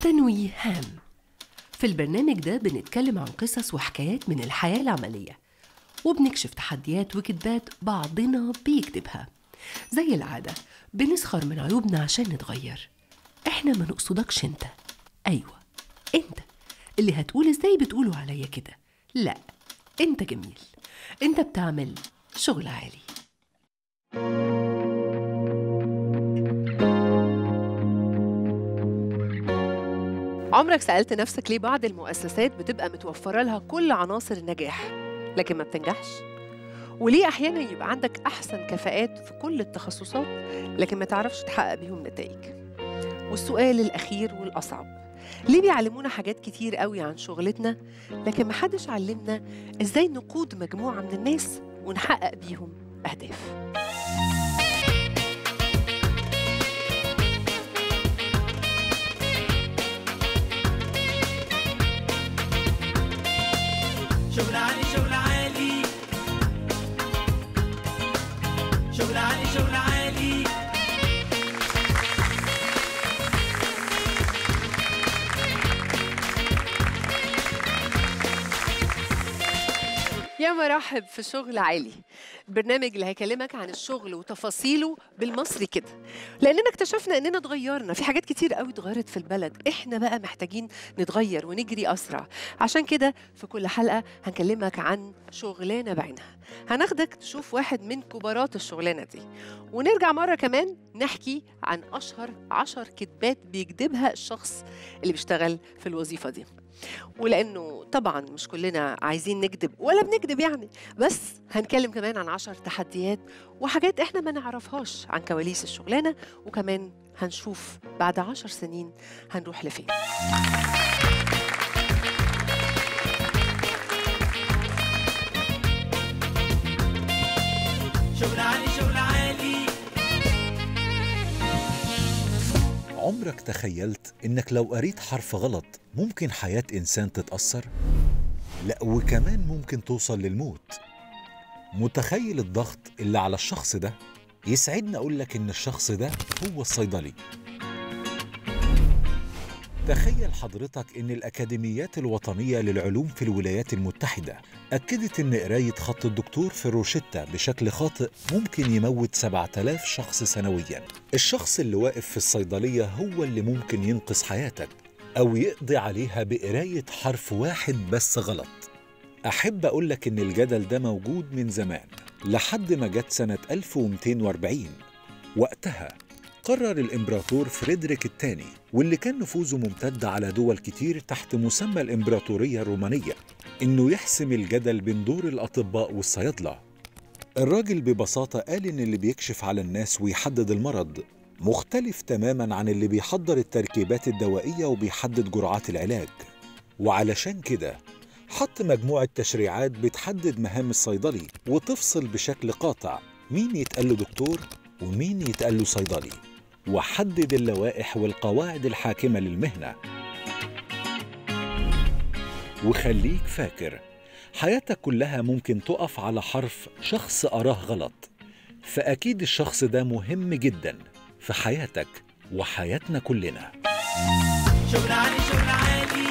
تنويه هام في البرنامج ده بنتكلم عن قصص وحكايات من الحياة العملية وبنكشف تحديات وكذبات بعضنا بيكتبها زي العادة بنسخر من عيوبنا عشان نتغير احنا ما نقصدكش انت ايوه انت اللي هتقول ازاي بتقولوا عليا كده لا انت جميل انت بتعمل شغل عالي عمرك سألت نفسك ليه بعض المؤسسات بتبقى متوفرة لها كل عناصر النجاح لكن ما بتنجحش؟ وليه أحيانا يبقى عندك أحسن كفاءات في كل التخصصات لكن ما تعرفش تحقق بيهم نتائج؟ والسؤال الأخير والأصعب ليه بيعلمونا حاجات كتير قوي عن شغلتنا لكن محدش علمنا إزاي نقود مجموعة من الناس ونحقق بيهم أهداف؟ شغل عالي شغل عالي شغل عالي شغل عالي يا مرحب في شغل عالي البرنامج اللي هيكلمك عن الشغل وتفاصيله بالمصري كده لاننا اكتشفنا اننا اتغيرنا في حاجات كتير قوي اتغيرت في البلد احنا بقى محتاجين نتغير ونجري اسرع عشان كده في كل حلقه هنكلمك عن شغلانه بعينها هناخدك تشوف واحد من كبارات الشغلانه دي ونرجع مره كمان نحكي عن اشهر عشر كذبات بيكذبها الشخص اللي بيشتغل في الوظيفه دي ولانه طبعا مش كلنا عايزين نكذب ولا بنكذب يعني بس هنتكلم كمان عن عشر تحديات وحاجات احنا ما نعرفهاش عن كواليس الشغلانه وكمان هنشوف بعد عشر سنين هنروح لفين شغل عالي شغل عالي عمرك تخيلت إنك لو قريت حرف غلط ممكن حياة إنسان تتأثر؟ لا وكمان ممكن توصل للموت متخيل الضغط اللي على الشخص ده؟ يسعدني أقول لك إن الشخص ده هو الصيدلي تخيل حضرتك إن الأكاديميات الوطنية للعلوم في الولايات المتحدة أكدت إن قراية خط الدكتور في الروشتة بشكل خاطئ ممكن يموت 7000 شخص سنوياً الشخص اللي واقف في الصيدلية هو اللي ممكن ينقذ حياتك أو يقضي عليها بقراية حرف واحد بس غلط أحب أقول لك إن الجدل ده موجود من زمان لحد ما جت سنة 1240 وقتها قرر الإمبراطور فريدريك الثاني واللي كان نفوذه ممتد على دول كتير تحت مسمى الإمبراطورية الرومانية إنه يحسم الجدل بين دور الأطباء والصيادلة الراجل ببساطة قال إن اللي بيكشف على الناس ويحدد المرض مختلف تماما عن اللي بيحضر التركيبات الدوائية وبيحدد جرعات العلاج وعلشان كده حط مجموعة تشريعات بتحدد مهام الصيدلي وتفصل بشكل قاطع مين يتقال له دكتور ومين يتقال له صيدلي وحدد اللوائح والقواعد الحاكمة للمهنة وخليك فاكر حياتك كلها ممكن تقف على حرف شخص أراه غلط فأكيد الشخص ده مهم جدا في حياتك وحياتنا كلنا شغل عالي شغل عالي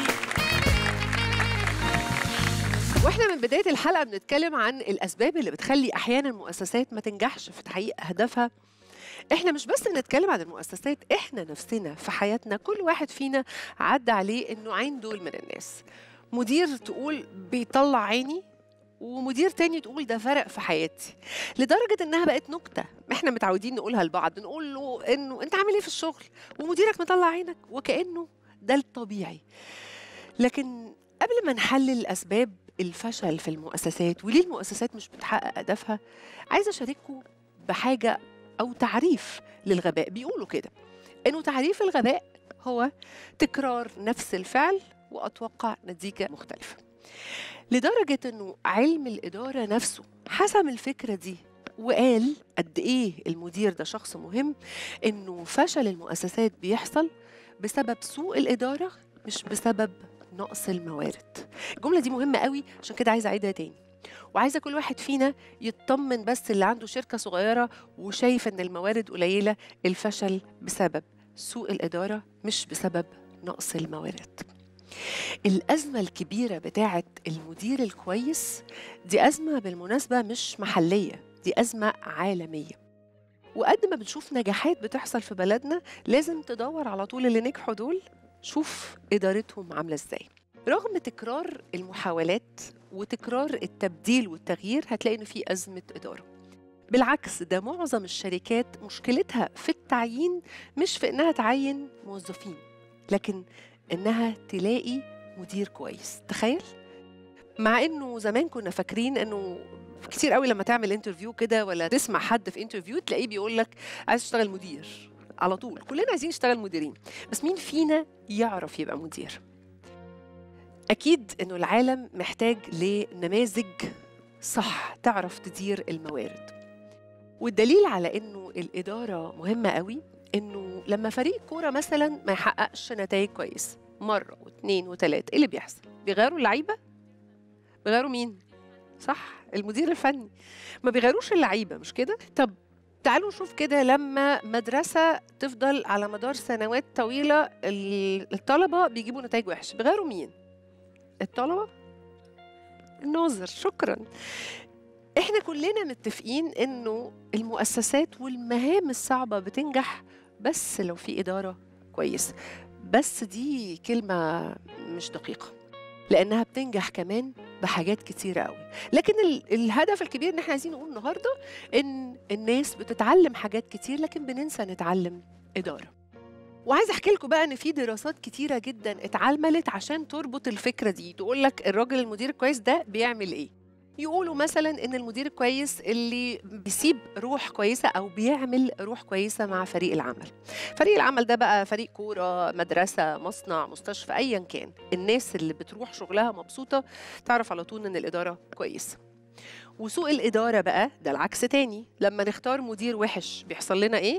واحنا من بدايه الحلقه بنتكلم عن الاسباب اللي بتخلي احيانا المؤسسات ما تنجحش في تحقيق اهدافها احنا مش بس نتكلم عن المؤسسات احنا نفسنا في حياتنا كل واحد فينا عدى عليه النوعين دول من الناس مدير تقول بيطلع عيني ومدير تاني تقول ده فرق في حياتي لدرجة انها بقت نكتة احنا متعودين نقولها لبعض نقول له انه انت عامل ايه في الشغل ومديرك مطلع عينك وكأنه ده الطبيعي لكن قبل ما نحلل اسباب الفشل في المؤسسات وليه المؤسسات مش بتحقق اهدافها عايزه اشارككم بحاجه او تعريف للغباء بيقولوا كده انه تعريف الغباء هو تكرار نفس الفعل واتوقع نتيجه مختلفه لدرجه انه علم الاداره نفسه حسم الفكره دي وقال قد ايه المدير ده شخص مهم انه فشل المؤسسات بيحصل بسبب سوء الاداره مش بسبب نقص الموارد الجمله دي مهمه قوي عشان كده عايزه اعيدها تاني وعايزه كل واحد فينا يطمن بس اللي عنده شركه صغيره وشايف ان الموارد قليله الفشل بسبب سوء الاداره مش بسبب نقص الموارد الأزمة الكبيرة بتاعة المدير الكويس دي أزمة بالمناسبة مش محلية دي أزمة عالمية وقد ما بنشوف نجاحات بتحصل في بلدنا لازم تدور على طول اللي نجحوا دول شوف إدارتهم عاملة إزاي رغم تكرار المحاولات وتكرار التبديل والتغيير هتلاقي إن في أزمة إدارة بالعكس ده معظم الشركات مشكلتها في التعيين مش في إنها تعين موظفين لكن إنها تلاقي مدير كويس تخيل مع انه زمان كنا فاكرين انه كتير قوي لما تعمل انترفيو كده ولا تسمع حد في انترفيو تلاقيه بيقول لك عايز تشتغل مدير على طول كلنا عايزين نشتغل مديرين بس مين فينا يعرف يبقى مدير اكيد انه العالم محتاج لنماذج صح تعرف تدير الموارد والدليل على انه الاداره مهمه قوي انه لما فريق كوره مثلا ما يحققش نتائج كويسه مره واثنين وثلاثه ايه اللي بيحصل بيغيروا اللعيبه بيغيروا مين صح المدير الفني ما بيغيروش اللعيبه مش كده طب تعالوا نشوف كده لما مدرسة تفضل على مدار سنوات طويلة ال- الطلبة بيجيبوا نتائج وحشة بيغيروا مين؟ الطلبة؟ الناظر شكرا احنا كلنا متفقين انه المؤسسات والمهام الصعبة بتنجح بس لو في إدارة كويسة بس دي كلمة مش دقيقة لأنها بتنجح كمان بحاجات كتيرة قوي لكن ال- الهدف الكبير ان احنا عايزين نقول النهارده ان الناس بتتعلم حاجات كتير لكن بننسى نتعلم اداره وعايزه احكي لكم بقى ان في دراسات كتيره جدا اتعملت عشان تربط الفكره دي تقول لك الراجل المدير الكويس ده بيعمل ايه يقولوا مثلا ان المدير الكويس اللي بيسيب روح كويسه او بيعمل روح كويسه مع فريق العمل فريق العمل ده بقى فريق كوره مدرسه مصنع مستشفى ايا كان الناس اللي بتروح شغلها مبسوطه تعرف على طول ان الاداره كويسه وسوء الاداره بقى ده العكس تاني لما نختار مدير وحش بيحصل لنا ايه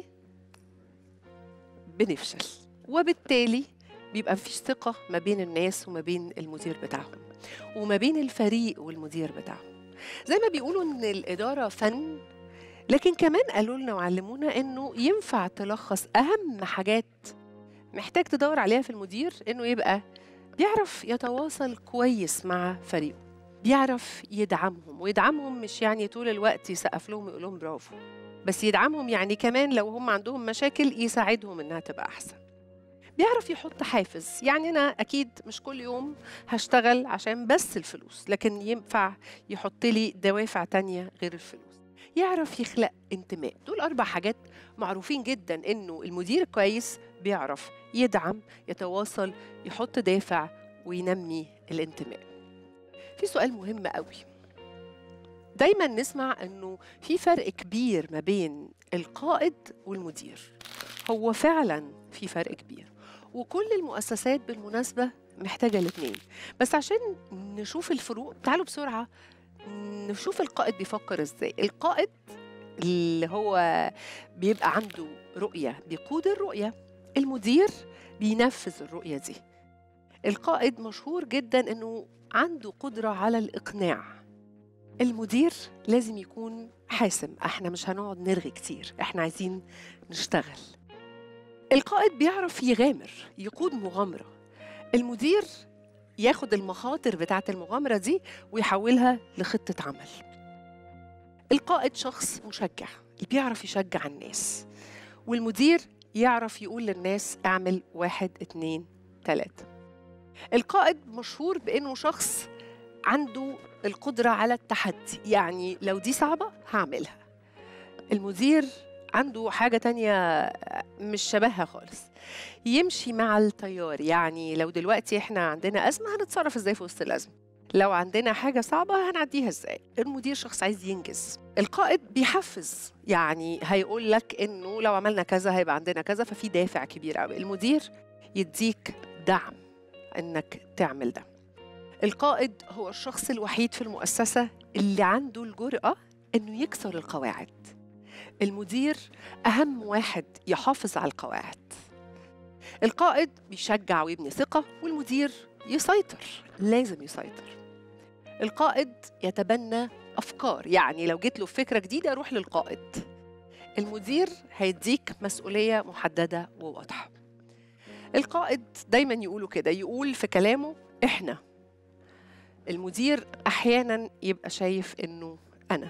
بنفشل وبالتالي بيبقى مفيش ثقه ما بين الناس وما بين المدير بتاعهم وما بين الفريق والمدير بتاعهم زي ما بيقولوا ان الاداره فن لكن كمان قالوا لنا وعلمونا انه ينفع تلخص اهم حاجات محتاج تدور عليها في المدير انه يبقى بيعرف يتواصل كويس مع فريقه بيعرف يدعمهم ويدعمهم مش يعني طول الوقت يسقف لهم ويقول لهم برافو بس يدعمهم يعني كمان لو هم عندهم مشاكل يساعدهم انها تبقى احسن بيعرف يحط حافز يعني انا اكيد مش كل يوم هشتغل عشان بس الفلوس لكن ينفع يحط لي دوافع تانية غير الفلوس يعرف يخلق انتماء دول اربع حاجات معروفين جدا انه المدير كويس بيعرف يدعم يتواصل يحط دافع وينمي الانتماء في سؤال مهم قوي دايما نسمع انه في فرق كبير ما بين القائد والمدير هو فعلا في فرق كبير وكل المؤسسات بالمناسبة محتاجة الاثنين بس عشان نشوف الفروق تعالوا بسرعة نشوف القائد بيفكر ازاي القائد اللي هو بيبقى عنده رؤية بيقود الرؤية المدير بينفذ الرؤية دي القائد مشهور جدا انه عنده قدرة على الإقناع المدير لازم يكون حاسم احنا مش هنقعد نرغي كتير احنا عايزين نشتغل القائد بيعرف يغامر يقود مغامرة المدير ياخد المخاطر بتاعة المغامرة دي ويحولها لخطة عمل القائد شخص مشجع اللي بيعرف يشجع الناس والمدير يعرف يقول للناس اعمل واحد اتنين تلاتة القائد مشهور بأنه شخص عنده القدرة على التحدي يعني لو دي صعبة هعملها المدير عنده حاجة تانية مش شبهها خالص يمشي مع التيار يعني لو دلوقتي احنا عندنا أزمة هنتصرف ازاي في وسط الأزمة لو عندنا حاجة صعبة هنعديها ازاي المدير شخص عايز ينجز القائد بيحفز يعني هيقول لك انه لو عملنا كذا هيبقى عندنا كذا ففي دافع كبير قوي المدير يديك دعم انك تعمل ده القائد هو الشخص الوحيد في المؤسسة اللي عنده الجرأة انه يكسر القواعد المدير أهم واحد يحافظ على القواعد القائد بيشجع ويبني ثقة والمدير يسيطر لازم يسيطر القائد يتبنى أفكار يعني لو جيت له فكرة جديدة روح للقائد المدير هيديك مسؤولية محددة وواضحة القائد دايما يقولوا كده يقول في كلامه احنا المدير احيانا يبقى شايف انه انا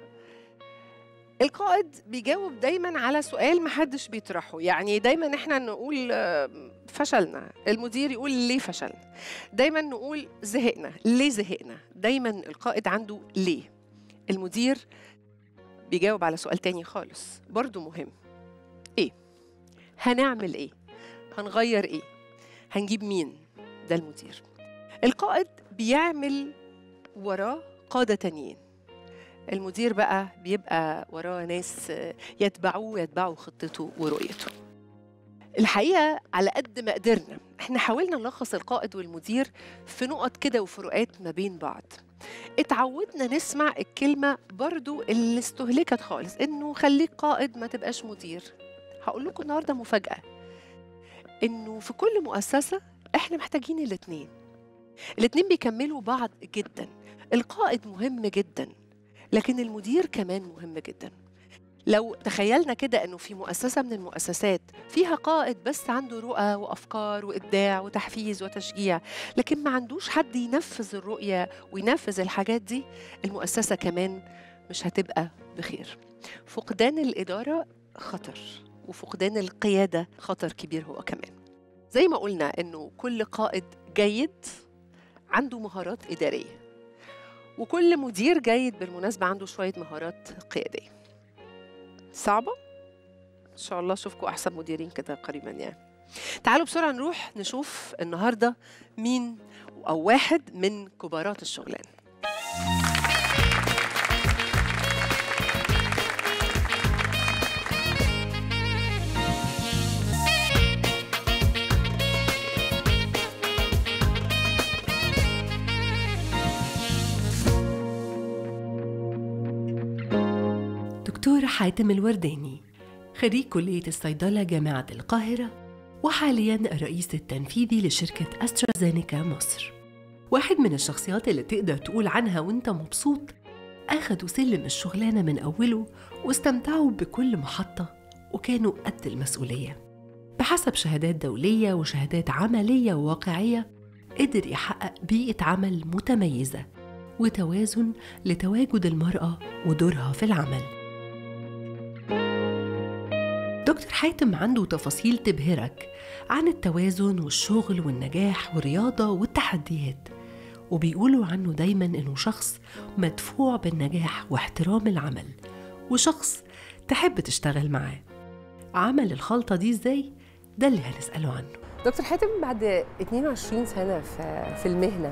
القائد بيجاوب دايما على سؤال محدش بيطرحه يعني دايما احنا نقول آه، فشلنا المدير يقول ليه فشلنا دايما نقول زهقنا ليه زهقنا دايما القائد عنده ليه المدير بيجاوب على سؤال تاني خالص برضو مهم ايه هنعمل ايه هنغير ايه هنجيب مين ده المدير القائد بيعمل وراه قادة تانيين المدير بقى بيبقى وراه ناس آه، يتبعوه يتبعوا خطته ورؤيته الحقيقة على قد ما قدرنا احنا حاولنا نلخص القائد والمدير في نقط كده وفروقات ما بين بعض اتعودنا نسمع الكلمة برضو اللي استهلكت خالص انه خليك قائد ما تبقاش مدير هقول لكم النهاردة مفاجأة انه في كل مؤسسة احنا محتاجين الاتنين الاتنين بيكملوا بعض جدا القائد مهم جدا لكن المدير كمان مهم جدا لو تخيلنا كده انه في مؤسسه من المؤسسات فيها قائد بس عنده رؤى وافكار وابداع وتحفيز وتشجيع لكن ما عندوش حد ينفذ الرؤيه وينفذ الحاجات دي المؤسسه كمان مش هتبقى بخير فقدان الاداره خطر وفقدان القياده خطر كبير هو كمان زي ما قلنا انه كل قائد جيد عنده مهارات اداريه وكل مدير جيد بالمناسبة عنده شوية مهارات قيادية صعبة؟ إن شاء الله أشوفكم أحسن مديرين كده قريبا يعني تعالوا بسرعة نروح نشوف النهاردة مين أو واحد من كبارات الشغلانة دكتور حاتم الورداني خريج كلية الصيدلة جامعة القاهرة وحاليا الرئيس التنفيذي لشركة أسترازينيكا مصر واحد من الشخصيات اللي تقدر تقول عنها وانت مبسوط أخدوا سلم الشغلانة من أوله واستمتعوا بكل محطة وكانوا قد المسؤولية بحسب شهادات دولية وشهادات عملية وواقعية قدر يحقق بيئة عمل متميزة وتوازن لتواجد المرأة ودورها في العمل دكتور حاتم عنده تفاصيل تبهرك عن التوازن والشغل والنجاح والرياضة والتحديات وبيقولوا عنه دايما انه شخص مدفوع بالنجاح واحترام العمل وشخص تحب تشتغل معاه عمل الخلطة دي ازاي؟ ده اللي هنسأله عنه دكتور حاتم بعد 22 سنة في في المهنة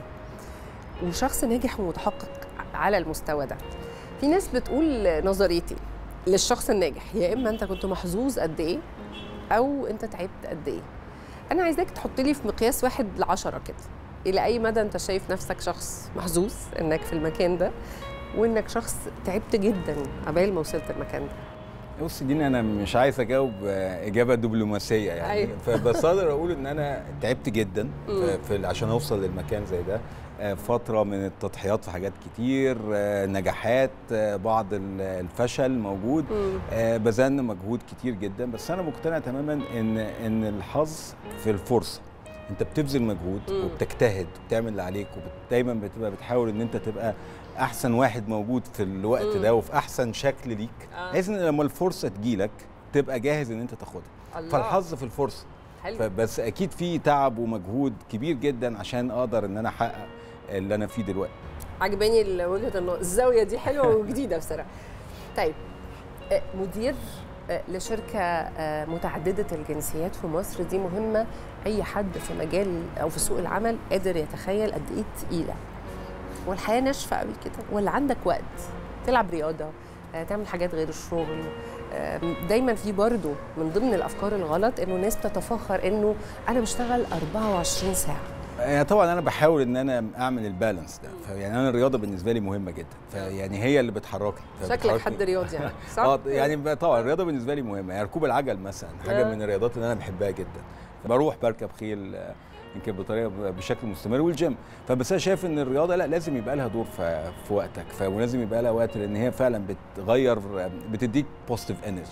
وشخص ناجح ومتحقق على المستوى ده في ناس بتقول نظريتي للشخص الناجح يا اما انت كنت محظوظ قد ايه او انت تعبت قد ايه انا عايزاك تحط لي في مقياس واحد لعشرة كده الى اي مدى انت شايف نفسك شخص محظوظ انك في المكان ده وانك شخص تعبت جدا قبل ما وصلت المكان ده بص دينا انا مش عايز اجاوب آه، اجابه دبلوماسيه يعني أيوة. فبس اقدر اقول ان انا تعبت جدا مم. في في- عشان اوصل للمكان زي ده آه، فتره من التضحيات في حاجات كتير آه، نجاحات آه، بعض ال- الفشل موجود آه، بذلنا مجهود كتير جدا بس انا مقتنع تماما ان ان الحظ في الفرصه انت بتبذل مجهود مم. وبتجتهد وبتعمل اللي عليك ودايما بتبقى بتحاول ان انت تبقى احسن واحد موجود في الوقت مم. ده وفي احسن شكل ليك آه. بحيث ان لما الفرصه تجيلك تبقى جاهز ان انت تاخدها الله. فالحظ في الفرصه حلو فبس اكيد في تعب ومجهود كبير جدا عشان اقدر ان انا احقق اللي انا فيه دلوقتي عجباني ال- وجهه النظر الزاويه دي حلوه وجديده بصراحه طيب آه، مدير آه، لشركه آه، متعدده الجنسيات في مصر دي مهمه اي حد في مجال او في سوق العمل قادر يتخيل قد ايه تقيله والحياه ناشفه قوي كده ولا عندك وقت تلعب رياضه آه، تعمل حاجات غير الشغل آه، دايما في برضه من ضمن الافكار الغلط انه ناس بتتفخر انه انا بشتغل 24 ساعه يعني طبعا انا بحاول ان انا اعمل البالانس ده فيعني انا الرياضه بالنسبه لي مهمه جدا فيعني هي اللي بتحركني شكلك فبتحركني. حد رياضي يعني صح؟ اه يعني بقى طبعا الرياضه بالنسبه لي مهمه يعني ركوب العجل مثلا حاجه آه. من الرياضات اللي انا بحبها جدا بروح بركب خيل آه، يمكن بطريقه بشكل مستمر والجيم فبس انا شايف ان الرياضه لا لازم يبقى لها دور في, في وقتك ف- ولازم يبقى لها وقت لان هي فعلا بتغير بتديك بوزيتيف انرجي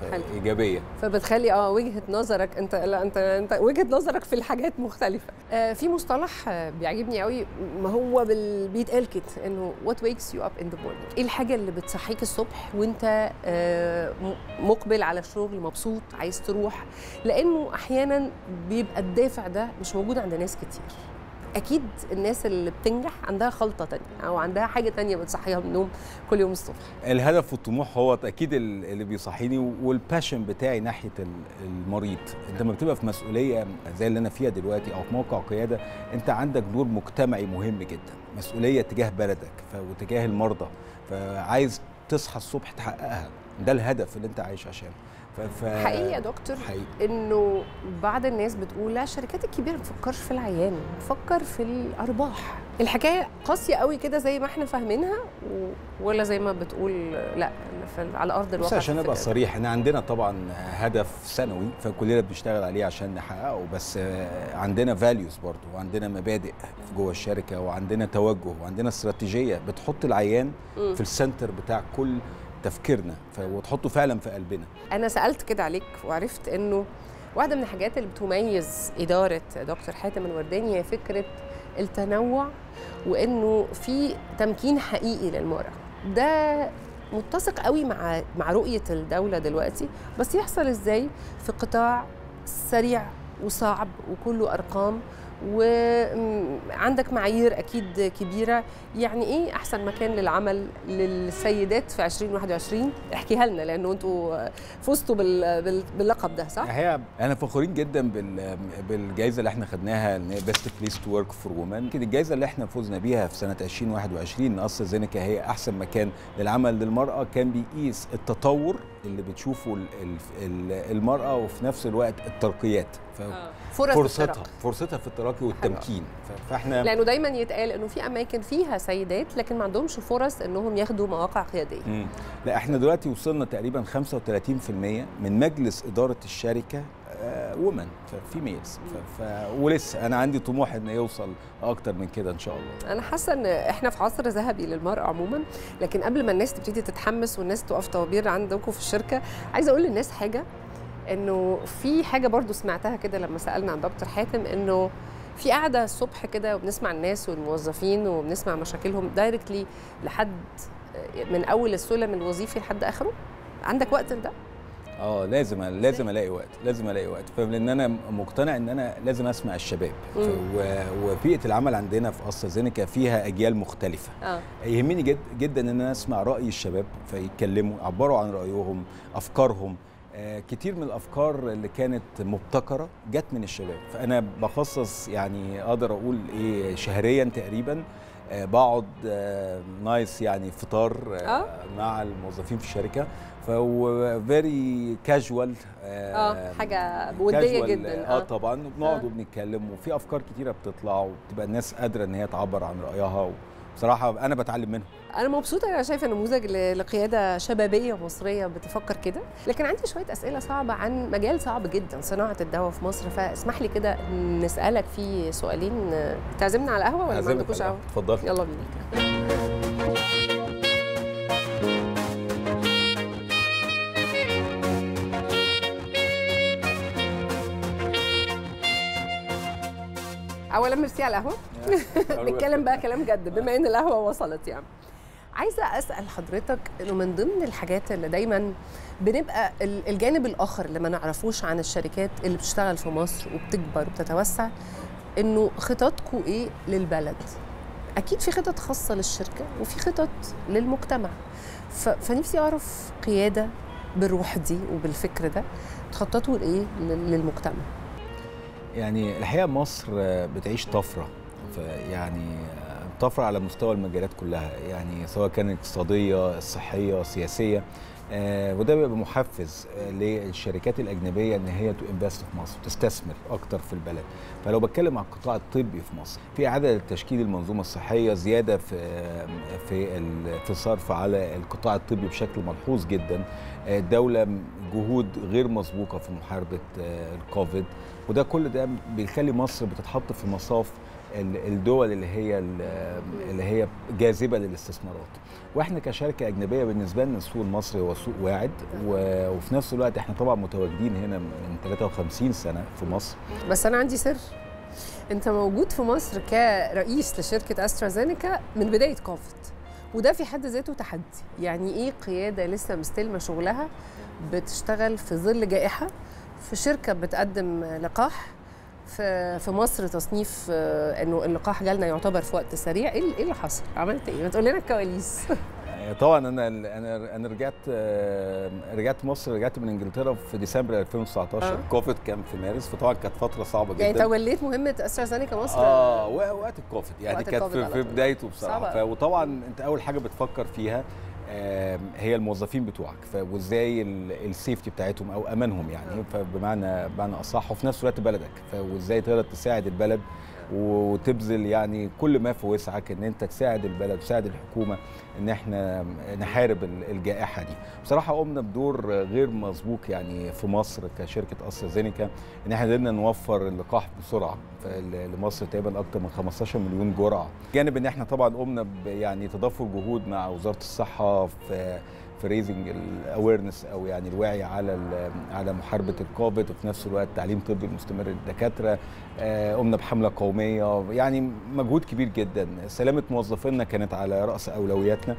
حلو. ايجابيه فبتخلي اه وجهه نظرك انت لا انت انت وجهه نظرك في الحاجات مختلفه آه في مصطلح آه بيعجبني قوي ما هو بال... بيتقال كده انه وات ويكس يو اب ان ذا مورنينج ايه الحاجه اللي بتصحيك الصبح وانت آه م- مقبل على الشغل مبسوط عايز تروح لانه احيانا بيبقى الدافع ده مش موجود عند ناس كتير اكيد الناس اللي بتنجح عندها خلطه تانية او عندها حاجه تانية بتصحيها من النوم كل يوم الصبح الهدف والطموح هو اكيد ال- اللي بيصحيني والباشن بتاعي ناحيه ال- المريض انت لما بتبقى في مسؤوليه زي اللي انا فيها دلوقتي او في موقع قياده انت عندك دور مجتمعي مهم جدا مسؤوليه تجاه بلدك ف- وتجاه المرضى فعايز تصحى الصبح تحققها ده الهدف اللي انت عايش عشانه ف... ف... حقيقي يا دكتور حقيقي انه بعض الناس بتقول لا الشركات الكبيره ما بتفكرش في العيان بتفكر في الارباح الحكايه قاسيه قوي كده زي ما احنا فاهمينها و... ولا زي ما بتقول لا في ال- على ارض بس الواقع عشان في ابقى الآخر. صريح احنا عندنا طبعا هدف سنوي فكلنا بنشتغل عليه عشان نحققه بس آه، عندنا فاليوز برضو وعندنا مبادئ جوه الشركه وعندنا توجه وعندنا استراتيجيه بتحط العيان مم. في السنتر بتاع كل تفكيرنا ف- وتحطه فعلا في قلبنا انا سالت كده عليك وعرفت انه واحده من الحاجات اللي بتميز اداره دكتور حاتم الورداني هي فكره التنوع وانه في تمكين حقيقي للمراه ده متسق قوي مع مع رؤيه الدوله دلوقتي بس يحصل ازاي في قطاع سريع وصعب وكله ارقام وعندك معايير اكيد كبيره يعني ايه احسن مكان للعمل للسيدات في 2021 احكيها لنا لانه انتوا فزتوا بال... بال... باللقب ده صح الحقيقه انا فخورين جدا بال... بالجائزه اللي احنا خدناها ان هي بيست بليس تو ورك فور وومن يمكن الجائزه اللي احنا فزنا بيها في سنه 2021 ان استرا زينيكا هي احسن مكان للعمل للمراه كان بيقيس التطور اللي بتشوفه ال- ال- ال- المراه وفي نفس الوقت الترقيات ف... فرص فرصتها الترقي. فرصتها في التراقي والتمكين ف- فاحنا لانه دايما يتقال انه في اماكن فيها سيدات لكن ما عندهمش فرص انهم ياخدوا مواقع قياديه مم. لا احنا دلوقتي وصلنا تقريبا 35% من مجلس اداره الشركه وومن فيميلز ف... ف... ولسه انا عندي طموح ان يوصل اكتر من كده ان شاء الله انا حاسه ان احنا في عصر ذهبي للمراه عموما لكن قبل ما الناس تبتدي تتحمس والناس تقف طوابير عندكم في الشركه عايزه اقول للناس حاجه انه في حاجه برضو سمعتها كده لما سالنا عن دكتور حاتم انه في قاعده الصبح كده وبنسمع الناس والموظفين وبنسمع مشاكلهم دايركتلي لحد من اول السلم الوظيفي لحد اخره عندك وقت لده اه لازم لازم الاقي وقت لازم الاقي وقت فلان انا مقتنع ان انا لازم اسمع الشباب ف... مم. و... وبيئه العمل عندنا في استرا زينيكا فيها اجيال مختلفه اه يهمني جد جدا ان انا اسمع راي الشباب فيتكلموا يعبروا عن رايهم افكارهم آه، كتير من الافكار اللي كانت مبتكره جت من الشباب فانا بخصص يعني اقدر اقول ايه شهريا تقريبا آه، بقعد آه، نايس يعني فطار آه، آه. مع الموظفين في الشركه فهو فيري كاجوال اه حاجه وديه جدا اه طبعا بنقعد آه. وبنتكلم وفي افكار كتيره بتطلع وبتبقى الناس قادره ان هي تعبر عن رايها بصراحه انا بتعلم منهم انا مبسوطه انا شايفه نموذج ل- لقياده شبابيه مصريه بتفكر كده لكن عندي شويه اسئله صعبه عن مجال صعب جدا صناعه الدواء في مصر فاسمح لي كده نسالك فيه سؤالين تعزمنا على قهوه ولا ما أعزمك عندكوش على قهوه القهوة. اتفضلي يلا بينا اولا ميرسي على القهوه نتكلم بقى كلام جد بما ان القهوه وصلت يعني عايزه اسال حضرتك انه من ضمن الحاجات اللي دايما بنبقى ال- الجانب الاخر اللي ما نعرفوش عن الشركات اللي بتشتغل في مصر وبتكبر وبتتوسع انه خططكم ايه للبلد اكيد في خطط خاصه للشركه وفي خطط للمجتمع ف- فنفسي اعرف قياده بالروح دي وبالفكر ده تخططوا لايه لل- للمجتمع يعني الحقيقه مصر آه، بتعيش طفره يعني طفره على مستوى المجالات كلها يعني سواء كانت اقتصاديه الصحيه السياسيه آه، وده بيبقى محفز آه، للشركات الاجنبيه ان هي تو انفست في مصر تستثمر اكتر في البلد فلو بتكلم عن القطاع الطبي في مصر في اعاده تشكيل المنظومه الصحيه زياده في في ال- في الصرف على القطاع الطبي بشكل ملحوظ جدا آه، الدوله جهود غير مسبوقه في محاربه آه، الكوفيد وده كل ده بيخلي مصر بتتحط في مصاف ال- الدول اللي هي ال- اللي هي جاذبه للاستثمارات واحنا كشركه اجنبيه بالنسبه لنا السوق المصري هو سوق واعد و- وفي نفس الوقت احنا طبعا متواجدين هنا من 53 سنه في مصر بس انا عندي سر انت موجود في مصر كرئيس لشركه استرازينيكا من بدايه كوفيد وده في حد ذاته تحدي يعني ايه قياده لسه مستلمه شغلها بتشتغل في ظل جائحه في شركه بتقدم لقاح في في مصر تصنيف آه، انه اللقاح جالنا يعتبر في وقت سريع ايه ايه اللي حصل عملت ايه ما تقول لنا الكواليس طبعا انا انا انا رجعت آه، رجعت مصر رجعت من انجلترا في ديسمبر 2019 آه. كوفيد كان في مارس فطبعا كانت فتره صعبه جدا يعني توليت مهمه استرازينيكا مصر اه و- وقت الكوفيد يعني وقت كانت الكوفيد في, على في طول. بدايته بصراحه صعبة ف... أوي. وطبعا انت اول حاجه بتفكر فيها آم، هي الموظفين بتوعك ف... وازاي ال- السيفتي بتاعتهم او امانهم يعني فبمعنى بمعنى اصح وفي نفس الوقت بلدك ف... وازاي تقدر تساعد البلد وتبذل يعني كل ما في وسعك ان انت تساعد البلد تساعد الحكومه ان احنا نحارب ال- الجائحه دي بصراحه قمنا بدور غير مسبوق يعني في مصر كشركه استرازينيكا ان احنا قدرنا نوفر اللقاح بسرعه فل- لمصر تقريبا اكثر من 15 مليون جرعه جانب ان احنا طبعا قمنا ب- يعني تضافر جهود مع وزاره الصحه في في ريزنج الاويرنس او يعني الوعي على ال- على محاربه الكوفيد وفي نفس الوقت تعليم طبي مستمر للدكاتره آه، قمنا بحمله قوميه يعني مجهود كبير جدا سلامه موظفينا كانت على راس اولوياتنا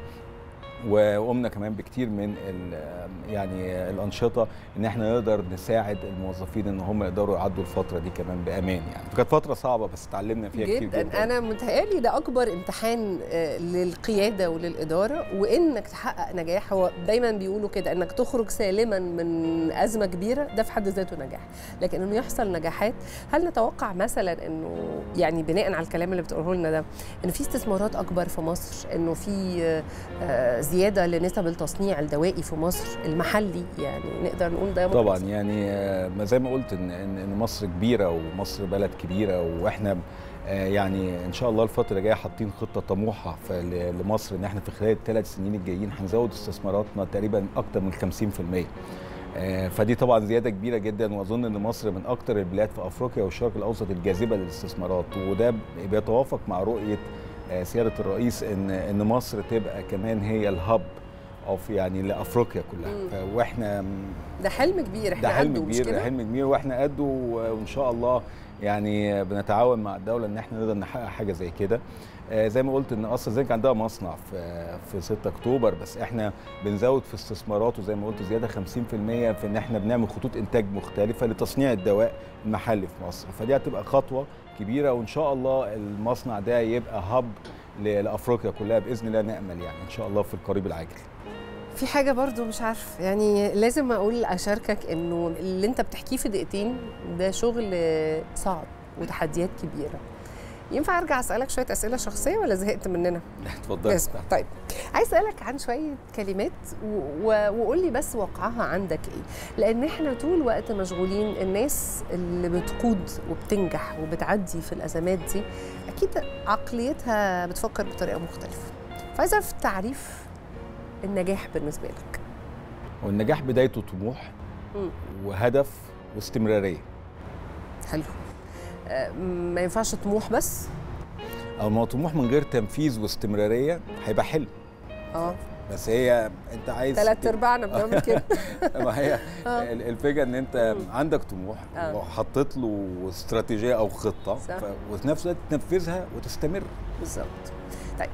وقمنا كمان بكتير من ال- يعني الانشطه ان احنا نقدر نساعد الموظفين ان هم يقدروا يعدوا الفتره دي كمان بامان يعني كانت فتره صعبه بس اتعلمنا فيها كتير جدا, جدا انا متهيألي ده اكبر امتحان آه، للقياده وللاداره وانك تحقق نجاح هو دايما بيقولوا كده انك تخرج سالما من ازمه كبيره ده في حد ذاته نجاح لكن انه يحصل نجاحات هل نتوقع مثلا انه يعني بناء على الكلام اللي بتقوله لنا ده ان في استثمارات اكبر في مصر انه في آه، آه، زياده لنسب التصنيع الدوائي في مصر المحلي يعني نقدر نقول ده ممكن طبعا يحصل. يعني آه، ما زي ما قلت ان ان إن مصر كبيره ومصر بلد كبيره واحنا آه، يعني ان شاء الله الفتره اللي جايه حاطين خطه طموحه ف- ل- لمصر ان احنا في خلال الثلاث سنين الجايين هنزود استثماراتنا تقريبا اكتر من 50% آه، فدي طبعا زياده كبيره جدا واظن ان مصر من اكتر البلاد في افريقيا والشرق الاوسط الجاذبه للاستثمارات وده بيتوافق مع رؤيه آه، سياده الرئيس ان ان مصر تبقى كمان هي الهب اوف يعني لافريقيا كلها مم. ف- واحنا ده حلم كبير احنا ده حلم قده، مش كبير كده؟ حلم كبير واحنا قده وان شاء الله يعني بنتعاون مع الدوله ان احنا نقدر نحقق حاجه زي كده آه، زي ما قلت ان اصلا زي عندها مصنع في في 6 اكتوبر بس احنا بنزود في استثمارات وزي ما قلت زياده 50% في ان احنا بنعمل خطوط انتاج مختلفه لتصنيع الدواء المحلي في مصر فدي هتبقى خطوه كبيره وان شاء الله المصنع ده يبقى هب لافريقيا كلها باذن الله نامل يعني ان شاء الله في القريب العاجل في حاجة برضو مش عارف يعني لازم أقول أشاركك إنه اللي أنت بتحكيه في دقيقتين ده شغل صعب وتحديات كبيرة ينفع أرجع أسألك شوية أسئلة شخصية ولا زهقت مننا؟ اتفضل اسمع طيب عايز أسألك عن شوية كلمات و- و- وقول لي بس واقعها عندك إيه؟ لأن إحنا طول الوقت مشغولين الناس اللي بتقود وبتنجح وبتعدي في الأزمات دي أكيد عقليتها بتفكر بطريقة مختلفة فعايزة أعرف تعريف النجاح بالنسبة لك والنجاح بدايته طموح مم. وهدف واستمراريه حلو آه، ما ينفعش طموح بس او ما هو طموح من غير تنفيذ واستمراريه هيبقى حلم اه بس هي انت عايز ثلاث ارباعنا بنعمل كده ما هي آه. ال- الفكره ان انت مم. عندك طموح آه. وحطيت له استراتيجيه او خطه صح. ف... وفي نفس الوقت تنفذها وتستمر بالظبط طيب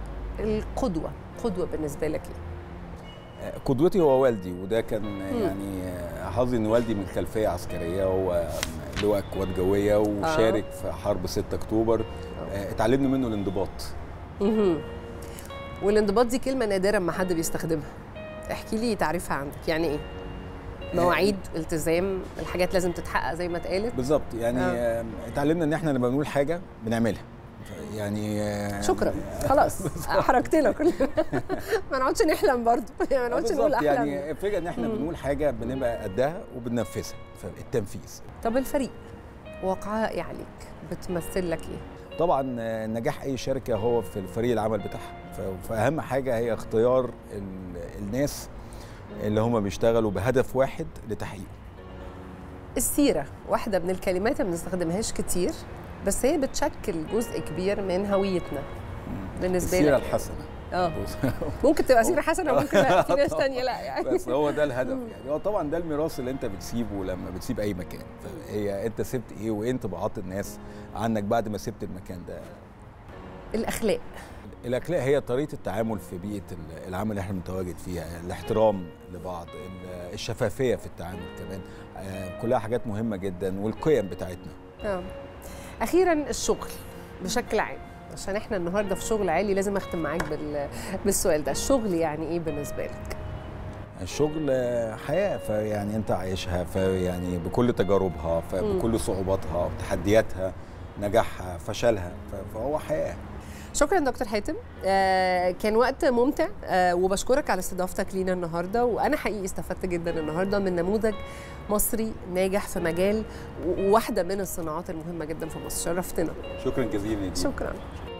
القدوه قدوه بالنسبه لك ايه؟ آه، قدوتي هو والدي وده كان يعني آه، حظي ان والدي من خلفيه عسكريه هو لواء قوات جويه وشارك في حرب 6 اكتوبر آه، اتعلمنا منه الانضباط مهم. والانضباط دي كلمه نادرا ما حد بيستخدمها احكي لي تعريفها عندك يعني ايه؟ مواعيد التزام الحاجات لازم تتحقق زي ما اتقالت بالظبط يعني آه. آه. اتعلمنا ان احنا لما بنقول حاجه بنعملها يعني آه، شكرا خلاص حركتنا كلنا ما نقعدش نحلم برضه يعني ما نقعدش نقول بالظبط احلام يعني الفكره ان احنا مم. بنقول حاجه بنبقى قدها وبننفذها فالتنفيذ طب الفريق واقعها ايه عليك؟ بتمثل لك ايه؟ طبعا آه، نجاح اي شركه هو في الفريق العمل بتاعها ف- فاهم حاجه هي اختيار ال- الناس اللي هم بيشتغلوا بهدف واحد لتحقيقه السيرة واحدة من الكلمات ما بنستخدمهاش كتير بس هي بتشكل جزء كبير من هويتنا بالنسبه السيره لك الحسنه اه بص- ممكن تبقى سيره حسنه وممكن لا في ناس تانية لا يعني بس هو ده الهدف يعني هو طبعا ده الميراث اللي انت بتسيبه لما بتسيب اي مكان هي انت سبت ايه وايه انطباعات الناس عنك بعد ما سبت المكان ده الاخلاق الاخلاق هي طريقه التعامل في بيئه ال- العمل اللي احنا متواجد فيها الاحترام لبعض ال- الشفافيه في التعامل كمان آه، كلها حاجات مهمه جدا والقيم بتاعتنا آه. اخيرا الشغل بشكل عام عشان احنا النهارده في شغل عالي لازم اختم معاك بال... بالسؤال ده الشغل يعني ايه بالنسبه لك الشغل آه، حياه فيعني انت عايشها فيعني بكل تجاربها فبكل صعوباتها وتحدياتها نجاحها فشلها ف- فهو حياه شكرا دكتور حاتم آه كان وقت ممتع آه وبشكرك على استضافتك لينا النهارده وانا حقيقي استفدت جدا النهارده من نموذج مصري ناجح في مجال و- وواحده من الصناعات المهمه جدا في مصر شرفتنا شكرا جزيلا ليك شكرا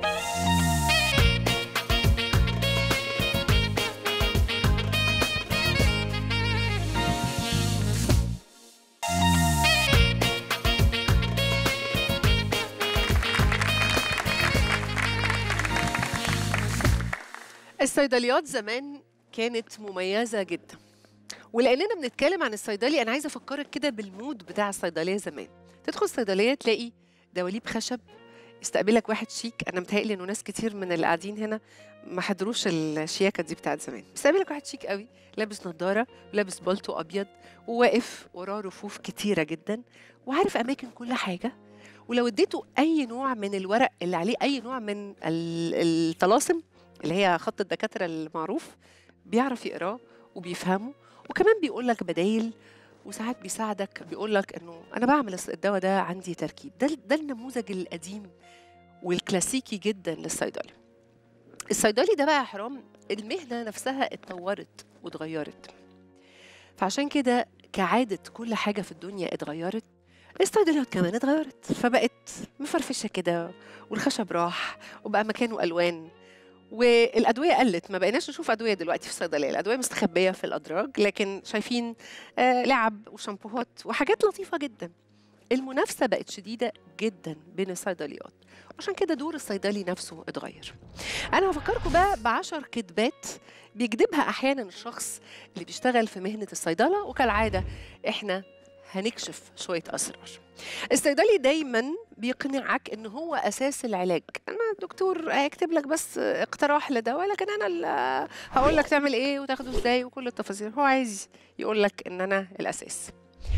الصيدليات زمان كانت مميزة جدا ولأننا بنتكلم عن الصيدلي أنا عايزة أفكرك كده بالمود بتاع الصيدلية زمان تدخل الصيدلية تلاقي دواليب خشب يستقبلك واحد شيك أنا متهيألي إنه ناس كتير من اللي قاعدين هنا ما حضروش الشياكة دي بتاعت زمان يستقبلك واحد شيك قوي لابس نظارة ولابس بالطو أبيض وواقف وراه رفوف كتيرة جدا وعارف أماكن كل حاجة ولو اديته أي نوع من الورق اللي عليه أي نوع من ال- الطلاسم اللي هي خط الدكاترة المعروف بيعرف يقراه وبيفهمه وكمان بيقول لك بدايل وساعات بيساعدك بيقول لك انه انا بعمل الس- الدواء ده عندي تركيب ده ده النموذج القديم والكلاسيكي جدا للصيدلي الصيدلي ده بقى يا حرام المهنه نفسها اتطورت واتغيرت فعشان كده كعاده كل حاجه في الدنيا اتغيرت الصيدليات كمان اتغيرت فبقت مفرفشه كده والخشب راح وبقى مكانه الوان والادويه قلت ما بقيناش نشوف ادويه دلوقتي في الصيدليه الادويه مستخبيه في الادراج لكن شايفين آه لعب وشامبوهات وحاجات لطيفه جدا المنافسه بقت شديده جدا بين الصيدليات عشان كده دور الصيدلي نفسه اتغير انا هفكركم بقى بعشر كذبات بيكذبها احيانا الشخص اللي بيشتغل في مهنه الصيدله وكالعاده احنا هنكشف شويه اسرار الصيدلي دايما بيقنعك ان هو اساس العلاج انا الدكتور هيكتب لك بس اقتراح لدواء لكن انا اللي هقول لك تعمل ايه وتاخده ازاي وكل التفاصيل هو عايز يقول لك ان انا الاساس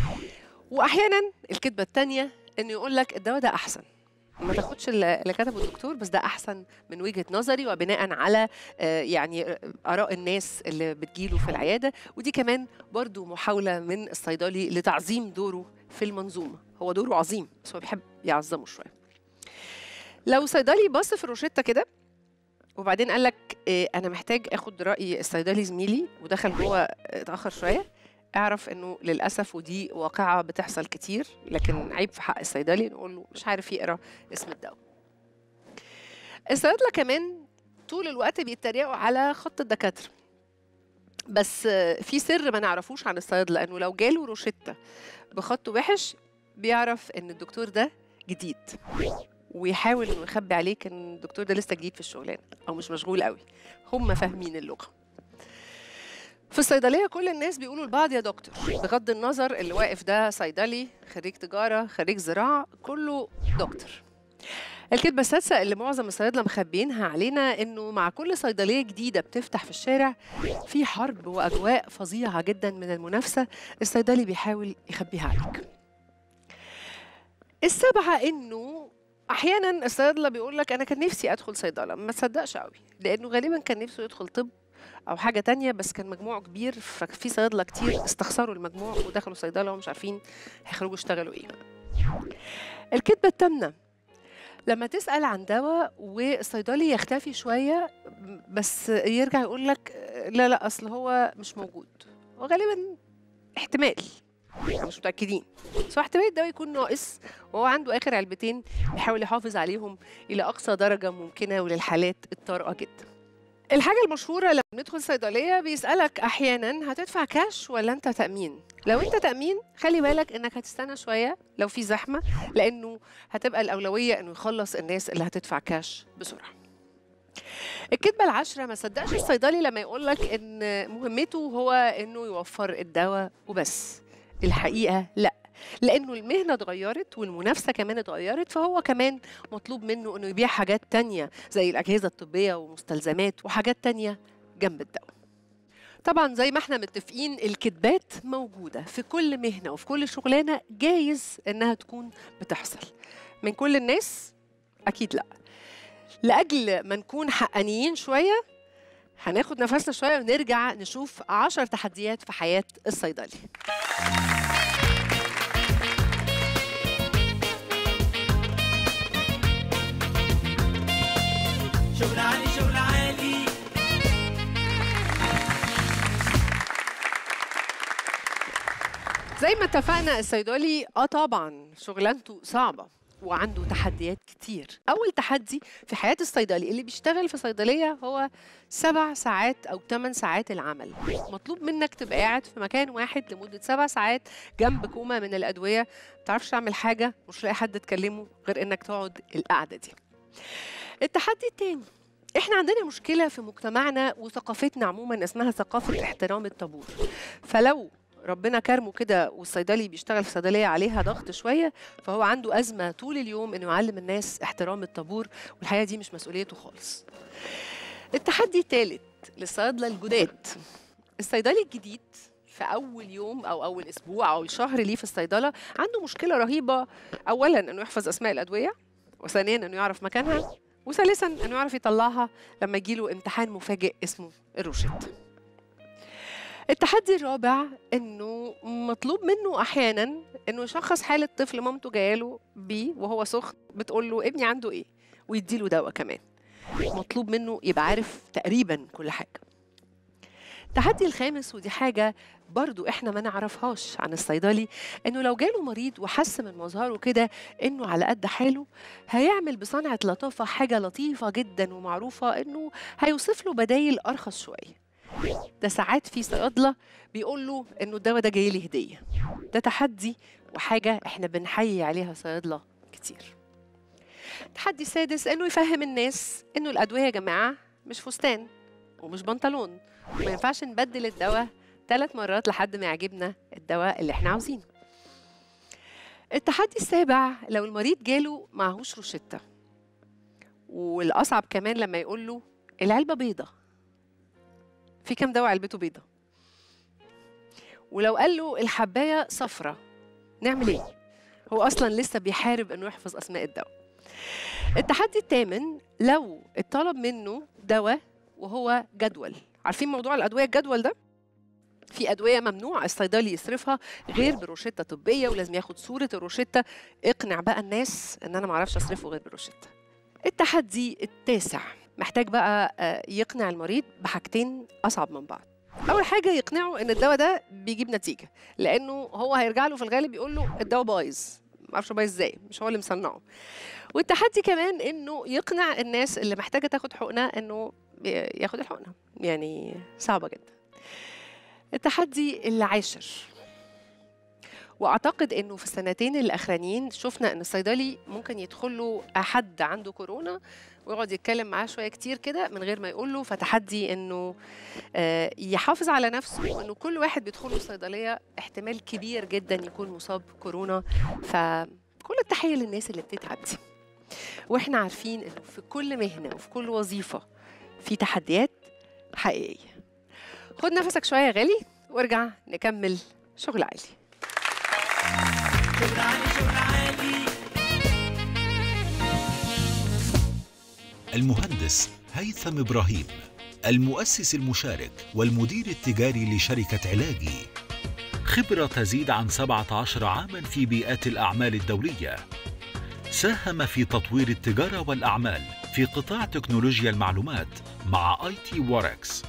واحيانا الكذبه الثانيه انه يقول لك الدواء ده احسن ما تاخدش اللي اللي كتبه الدكتور بس ده احسن من وجهه نظري وبناء على آه، يعني آه، اراء الناس اللي بتجيله في العياده ودي كمان برضو محاوله من الصيدلي لتعظيم دوره في المنظومه هو دوره عظيم بس هو بيحب يعظمه شويه لو صيدلي بص في الروشته كده وبعدين قال لك إيه انا محتاج اخد راي الصيدلي زميلي ودخل جوه اتاخر شويه اعرف انه للاسف ودي واقعه بتحصل كتير لكن عيب في حق الصيدلي نقول له مش عارف يقرا اسم الدواء الصيادله كمان طول الوقت بيتريقوا على خط الدكاتره بس آه، في سر ما نعرفوش عن الصيادله انه لو جاله روشته بخط وحش بيعرف ان الدكتور ده جديد ويحاول انه يخبي عليك ان الدكتور ده لسه جديد في الشغلانه او مش مشغول قوي هم فاهمين اللغه في الصيدليه كل الناس بيقولوا لبعض يا دكتور بغض النظر اللي واقف ده صيدلي خريج تجاره خريج زراعه كله دكتور الكذبة السادسة اللي معظم الصيادلة مخبيينها علينا إنه مع كل صيدلية جديدة بتفتح في الشارع في حرب وأجواء فظيعة جدا من المنافسة الصيدلي بيحاول يخبيها عليك. السابعة إنه أحيانا الصيادلة بيقول لك أنا كان نفسي أدخل صيدلة ما تصدقش قوي لأنه غالبا كان نفسه يدخل طب أو حاجة تانية بس كان مجموعه كبير ففي صيادلة كتير استخسروا المجموع ودخلوا صيدلة ومش عارفين هيخرجوا يشتغلوا إيه. الكذبة التامنة لما تسأل عن دواء والصيدلي يختفي شوية بس يرجع يقول لك لا لا أصل هو مش موجود وغالبا احتمال يعني مش متأكدين بس هو احتمال الدواء يكون ناقص وهو عنده آخر علبتين بيحاول يحافظ عليهم إلى أقصى درجة ممكنة وللحالات الطارئة جدا الحاجة المشهورة لما بندخل صيدلية بيسألك أحيانا هتدفع كاش ولا أنت تأمين؟ لو أنت تأمين خلي بالك إنك هتستنى شوية لو في زحمة لأنه هتبقى الأولوية إنه يخلص الناس اللي هتدفع كاش بسرعة. الكذبة العشرة ما صدقش الصيدلي لما يقول لك إن مهمته هو إنه يوفر الدواء وبس. الحقيقة لأ. لأنه المهنة اتغيرت والمنافسة كمان اتغيرت فهو كمان مطلوب منه إنه يبيع حاجات تانية زي الأجهزة الطبية ومستلزمات وحاجات تانية جنب الدواء. طبعا زي ما احنا متفقين الكذبات موجودة في كل مهنة وفي كل شغلانة جايز إنها تكون بتحصل. من كل الناس؟ أكيد لأ. لأجل ما نكون حقانيين شوية هناخد نفسنا شوية ونرجع نشوف عشر تحديات في حياة الصيدلي. شغل عالي شغل عالي زي ما اتفقنا الصيدلي اه طبعا شغلانته صعبه وعنده تحديات كتير اول تحدي في حياه الصيدلي اللي بيشتغل في صيدليه هو سبع ساعات او ثمان ساعات العمل مطلوب منك تبقى قاعد في مكان واحد لمده سبع ساعات جنب كومه من الادويه ما تعرفش تعمل حاجه مش لاقي حد تكلمه غير انك تقعد القعده دي التحدي التاني احنا عندنا مشكله في مجتمعنا وثقافتنا عموما اسمها ثقافه احترام الطابور فلو ربنا كرمه كده والصيدلي بيشتغل في صيدليه عليها ضغط شويه فهو عنده ازمه طول اليوم انه يعلم الناس احترام الطابور والحقيقه دي مش مسؤوليته خالص. التحدي الثالث للصيادله الجداد الصيدلي الجديد في اول يوم او اول اسبوع او الشهر ليه في الصيدله عنده مشكله رهيبه اولا انه يحفظ اسماء الادويه وثانيا انه يعرف مكانها وثالثا انه يعرف يطلعها لما يجيله امتحان مفاجئ اسمه الروشته التحدي الرابع انه مطلوب منه احيانا انه يشخص حاله طفل مامته جايله بيه وهو سخن بتقول له ابني عنده ايه ويديله دواء كمان مطلوب منه يبقى عارف تقريبا كل حاجه التحدي الخامس ودي حاجة برضو احنا ما نعرفهاش عن الصيدلي انه لو جاله مريض وحس من مظهره كده انه على قد حاله هيعمل بصنعة لطافة حاجة لطيفة جدا ومعروفة انه هيوصف له بدايل ارخص شوية ده ساعات في صيادله بيقول له انه الدواء ده جاي لي هديه ده تحدي وحاجه احنا بنحيي عليها صيادله كتير التحدي السادس انه يفهم الناس انه الادويه يا جماعه مش فستان ومش بنطلون وما ينفعش نبدل الدواء ثلاث مرات لحد ما يعجبنا الدواء اللي احنا عاوزينه التحدي السابع لو المريض جاله معهوش روشته والاصعب كمان لما يقول له العلبه بيضه في كام دواء علبته بيضة ولو قال له الحباية صفرة نعمل ايه هو اصلا لسه بيحارب انه يحفظ اسماء الدواء التحدي الثامن لو اتطلب منه دواء وهو جدول عارفين موضوع الادويه الجدول ده في ادويه ممنوع الصيدلي يصرفها غير بروشته طبيه ولازم ياخد صوره الروشته اقنع بقى الناس ان انا معرفش اصرفه غير بروشته التحدي التاسع محتاج بقى آه، يقنع المريض بحاجتين اصعب من بعض اول حاجه يقنعه ان الدواء ده بيجيب نتيجه لانه هو هيرجع له في الغالب يقول له الدواء بايظ ما اعرفش بايظ ازاي مش هو اللي مصنعه والتحدي كمان انه يقنع الناس اللي محتاجه تاخد حقنه انه ياخد الحقنه يعني صعبه جدا التحدي العاشر واعتقد انه في السنتين الاخرانيين شفنا ان الصيدلي ممكن يدخل له حد عنده كورونا ويقعد يتكلم معاه شويه كتير كده من غير ما يقول له فتحدي انه آه، يحافظ على نفسه وانه كل واحد بيدخل له الصيدليه احتمال كبير جدا يكون مصاب كورونا فكل التحيه للناس اللي بتتعب دي واحنا عارفين انه في كل مهنه وفي كل وظيفه في تحديات حقيقيه خد نفسك شويه يا غالي وارجع نكمل شغل عالي شغل عالي شغل عالي المهندس هيثم إبراهيم المؤسس المشارك والمدير التجاري لشركة علاجي خبرة تزيد عن 17 عاما في بيئات الأعمال الدولية ساهم في تطوير التجارة والأعمال في قطاع تكنولوجيا المعلومات مع اي تي واركس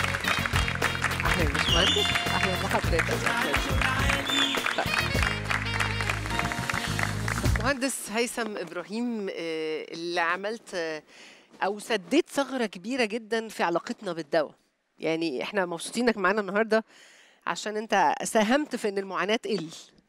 اهلا يا باشمهندس اهلا بحضرتك أهلاً. شغل عالي هيثم ابراهيم آه، اللي عملت آه، او سديت ثغره كبيره جدا في علاقتنا بالدواء يعني احنا مبسوطين انك معانا النهارده عشان انت ساهمت في ان المعاناه تقل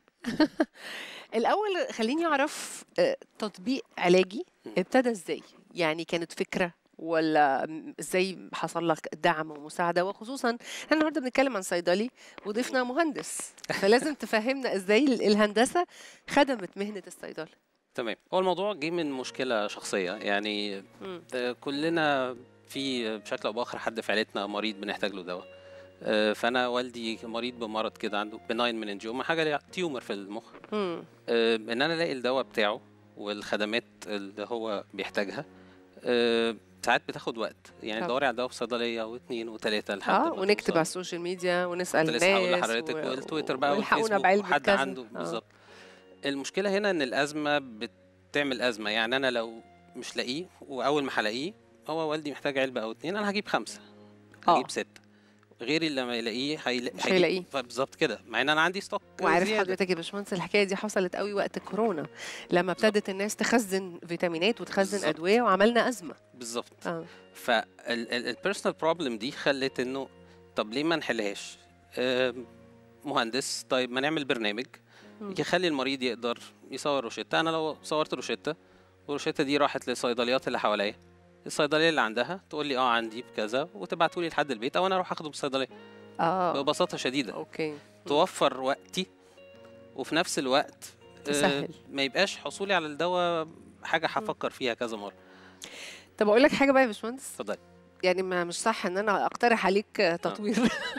الاول خليني اعرف آه، تطبيق علاجي ابتدى ازاي يعني كانت فكره ولا م- ازاي حصل لك دعم ومساعده وخصوصا احنا النهارده بنتكلم عن صيدلي وضيفنا مهندس فلازم تفهمنا ازاي ال- الهندسه خدمت مهنه الصيدله تمام هو الموضوع جه من مشكله شخصيه يعني مم. آه، كلنا في بشكل او باخر حد في عيلتنا مريض بنحتاج له دواء آه، فانا والدي مريض بمرض كده عنده بناين مننجيوما حاجه ليها تيومر في المخ مم. آه، ان انا الاقي الدواء بتاعه والخدمات اللي هو بيحتاجها آه، ساعات بتاخد وقت يعني طبعا. تدوري على الدواء في صيدليه واثنين وثلاثه لحد اه ما ونكتب توصل. على السوشيال ميديا ونسال كنت لسه هقول الناس لحضرتك و- والتويتر بقى والحقونا والفيسبوك بعلبة وحد كذا. عنده آه. بالظبط المشكله هنا ان الازمه بتعمل ازمه يعني انا لو مش لاقيه واول ما هلاقيه هو والدي محتاج علبه او اتنين انا هجيب خمسه آه. هجيب سته غيري لما يلاقيه هيلا- مش هيجيب- هيلاقيه. فبالظبط كده مع ان انا عندي ستوك وعارف زيادة. حضرتك يا باشمهندس الحكايه دي حصلت قوي وقت الكورونا لما ابتدت الناس تخزن فيتامينات وتخزن بالظبط. ادويه وعملنا ازمه بالظبط اه فالبيرسونال بروبلم دي خلت انه طب ليه ما نحلهاش آم، مهندس طيب ما نعمل برنامج مم. يخلي المريض يقدر يصور روشته انا لو صورت روشته والروشته دي راحت للصيدليات اللي حواليا الصيدليه اللي عندها تقول لي اه عندي بكذا وتبعته لي لحد البيت او انا اروح اخده من الصيدليه اه ببساطه شديده اوكي توفر وقتي وفي نفس الوقت آه، تسهل. ما يبقاش حصولي على الدواء حاجه هفكر فيها كذا مره طب اقول لك حاجه بقى يا باشمهندس اتفضلي يعني ما مش صح ان انا اقترح عليك آه، تطوير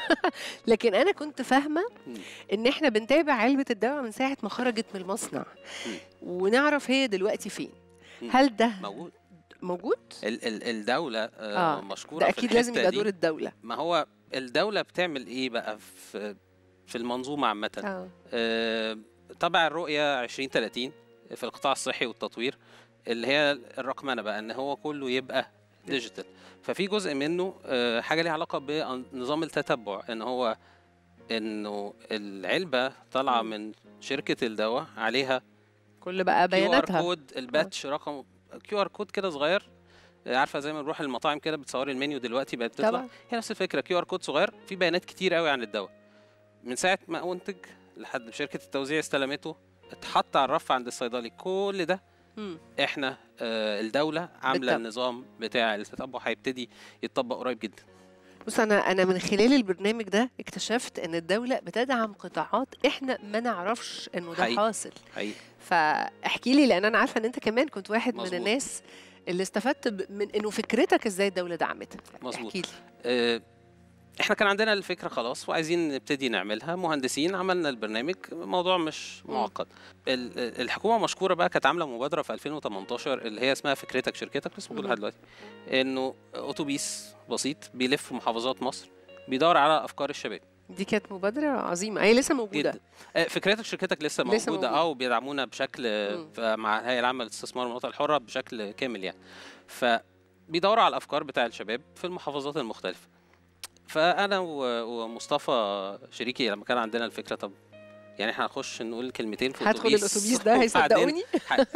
لكن انا كنت فاهمه مم. ان احنا بنتابع علبه الدواء من ساعه ما خرجت من المصنع مم. ونعرف هي دلوقتي فين مم. هل ده موجود موجود ال- ال- الدولة آه آه، مشكورة ده في اكيد لازم الحتة يبقى دي. دور الدوله ما هو الدولة بتعمل ايه بقى في في المنظومة عامة اه آه طبعا الرؤية 2030 في القطاع الصحي والتطوير اللي هي الرقمنة بقى ان هو كله يبقى ديجيتال ففي جزء منه آه حاجة ليها علاقة بنظام التتبع ان هو انه العلبة طالعة مم. من شركة الدواء عليها كل بقى كيو ار بياناتها كود الباتش رقم كيو ار كود كده صغير آه، عارفه زي ما بنروح المطاعم كده بتصوري المنيو دلوقتي بقت بتطلع طبعا هي نفس الفكره كيو ار كود صغير فيه بيانات كتير قوي عن الدواء من ساعه ما انتج لحد شركه التوزيع استلمته اتحط على الرف عند الصيدلي كل ده مم. احنا آه الدوله عامله بالتبع. النظام بتاع التتبع هيبتدي يتطبق قريب جدا بص انا انا من خلال البرنامج ده اكتشفت ان الدوله بتدعم قطاعات احنا ما نعرفش انه ده حقيقي. حاصل حقيقي فاحكي لي لان انا عارفه ان انت كمان كنت واحد من مظبوط. الناس اللي استفدت ب- من انه فكرتك ازاي الدوله دعمتها مظبوط. احكي لي آه، احنا كان عندنا الفكره خلاص وعايزين نبتدي نعملها مهندسين عملنا البرنامج موضوع مش مم. معقد ال- الحكومه مشكوره بقى كانت عامله مبادره في 2018 اللي هي اسمها فكرتك شركتك لسه موجوده مم. لحد دلوقتي انه اتوبيس بسيط بيلف محافظات مصر بيدور على افكار الشباب دي كانت مبادره عظيمه هي لسه موجوده جدا آه، فكرتك شركتك لسه لسه موجوده موجودة. اه وبيدعمونا بشكل مم. ف- مع الهيئه العامه للاستثمار والمناطق الحره بشكل كامل يعني فبيدوروا على الافكار بتاع الشباب في المحافظات المختلفه فانا و- ومصطفى شريكي لما كان عندنا الفكره طب يعني احنا هنخش نقول كلمتين في هدخل أتوبيس الاتوبيس ده وبعدين هيصدقوني ح-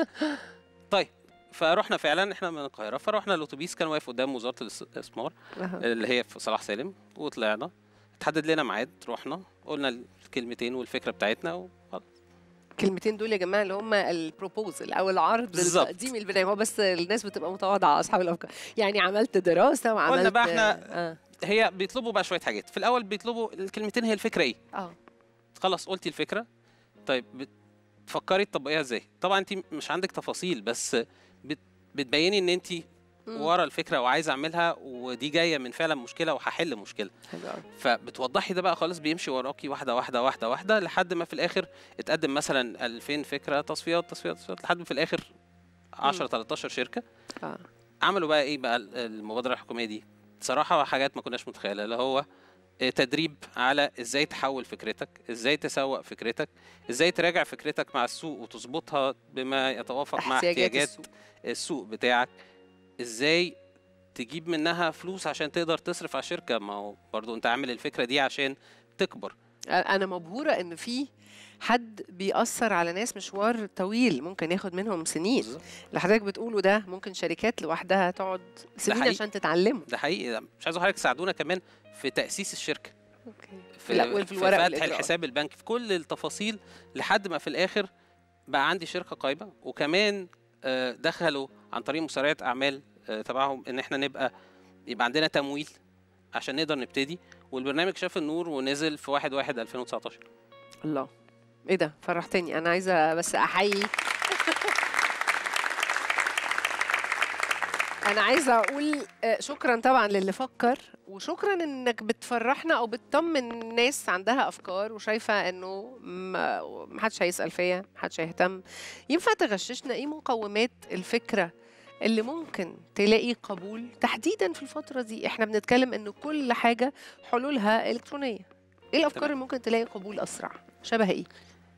طيب فرحنا فعلا احنا من القاهره فرحنا الاتوبيس كان واقف قدام وزاره الاستثمار أها. اللي هي في صلاح سالم وطلعنا اتحدد لنا ميعاد رحنا قلنا الكلمتين والفكره بتاعتنا وخلاص الكلمتين دول يا جماعه اللي هم البروبوزل او العرض بالظبط. التقديم البرنامج هو بس الناس بتبقى متواضعه اصحاب الافكار يعني عملت دراسه وعملت بقى إحنا- اه هي بيطلبوا بقى شويه حاجات في الاول بيطلبوا الكلمتين هي الفكره ايه اه خلاص قلتي الفكره طيب بتفكري تطبقيها ازاي طبعا انت مش عندك تفاصيل بس بت بتبيني ان انت مم. ورا الفكره وعايزه اعملها ودي جايه من فعلا مشكله وهحل مشكله حلو قوي فبتوضحي ده بقى خالص بيمشي وراكي واحده واحده واحده واحده لحد ما في الاخر اتقدم مثلا 2000 فكره تصفيات تصفيات تصفيات لحد ما في الاخر 10 13 شركه اه عملوا بقى ايه بقى ال- المبادره الحكوميه دي صراحه حاجات ما كناش متخيلها اللي هو آه، تدريب على ازاي تحول فكرتك ازاي تسوق فكرتك ازاي تراجع فكرتك مع السوق وتظبطها بما يتوافق مع احتياجات احتياجات السوق. السوق بتاعك ازاي تجيب منها فلوس عشان تقدر تصرف على الشركه ما هو برضو انت عامل الفكره دي عشان تكبر انا مبهوره ان في حد بيأثر على ناس مشوار طويل ممكن ياخد منهم سنين بالظبط. اللي حضرتك بتقوله ده ممكن شركات لوحدها تقعد سنين حقيقي. عشان تتعلمه ده حقيقي مش عايز حضرتك تساعدونا كمان في تاسيس الشركه في الأول في الورق فتح والإجراءات. الحساب البنكي في كل التفاصيل لحد ما في الاخر بقى عندي شركه قايمه وكمان آه، دخلوا عن طريق مسارعه اعمال آه، تبعهم ان احنا نبقى يبقى عندنا تمويل عشان نقدر نبتدي والبرنامج شاف النور ونزل في 1 1 2019 الله ايه ده فرحتني انا عايزه بس احيي انا عايزه اقول آه، شكرا طبعا للي فكر وشكرا انك بتفرحنا او بتطمن ناس عندها افكار وشايفه انه ما ما حدش هيسال فيا ما حدش هيهتم ينفع تغششنا ايه مقومات الفكره اللي ممكن تلاقي قبول تحديدا في الفتره دي احنا بنتكلم ان كل حاجه حلولها الكترونيه ايه الافكار تمام. اللي ممكن تلاقي قبول اسرع شبه ايه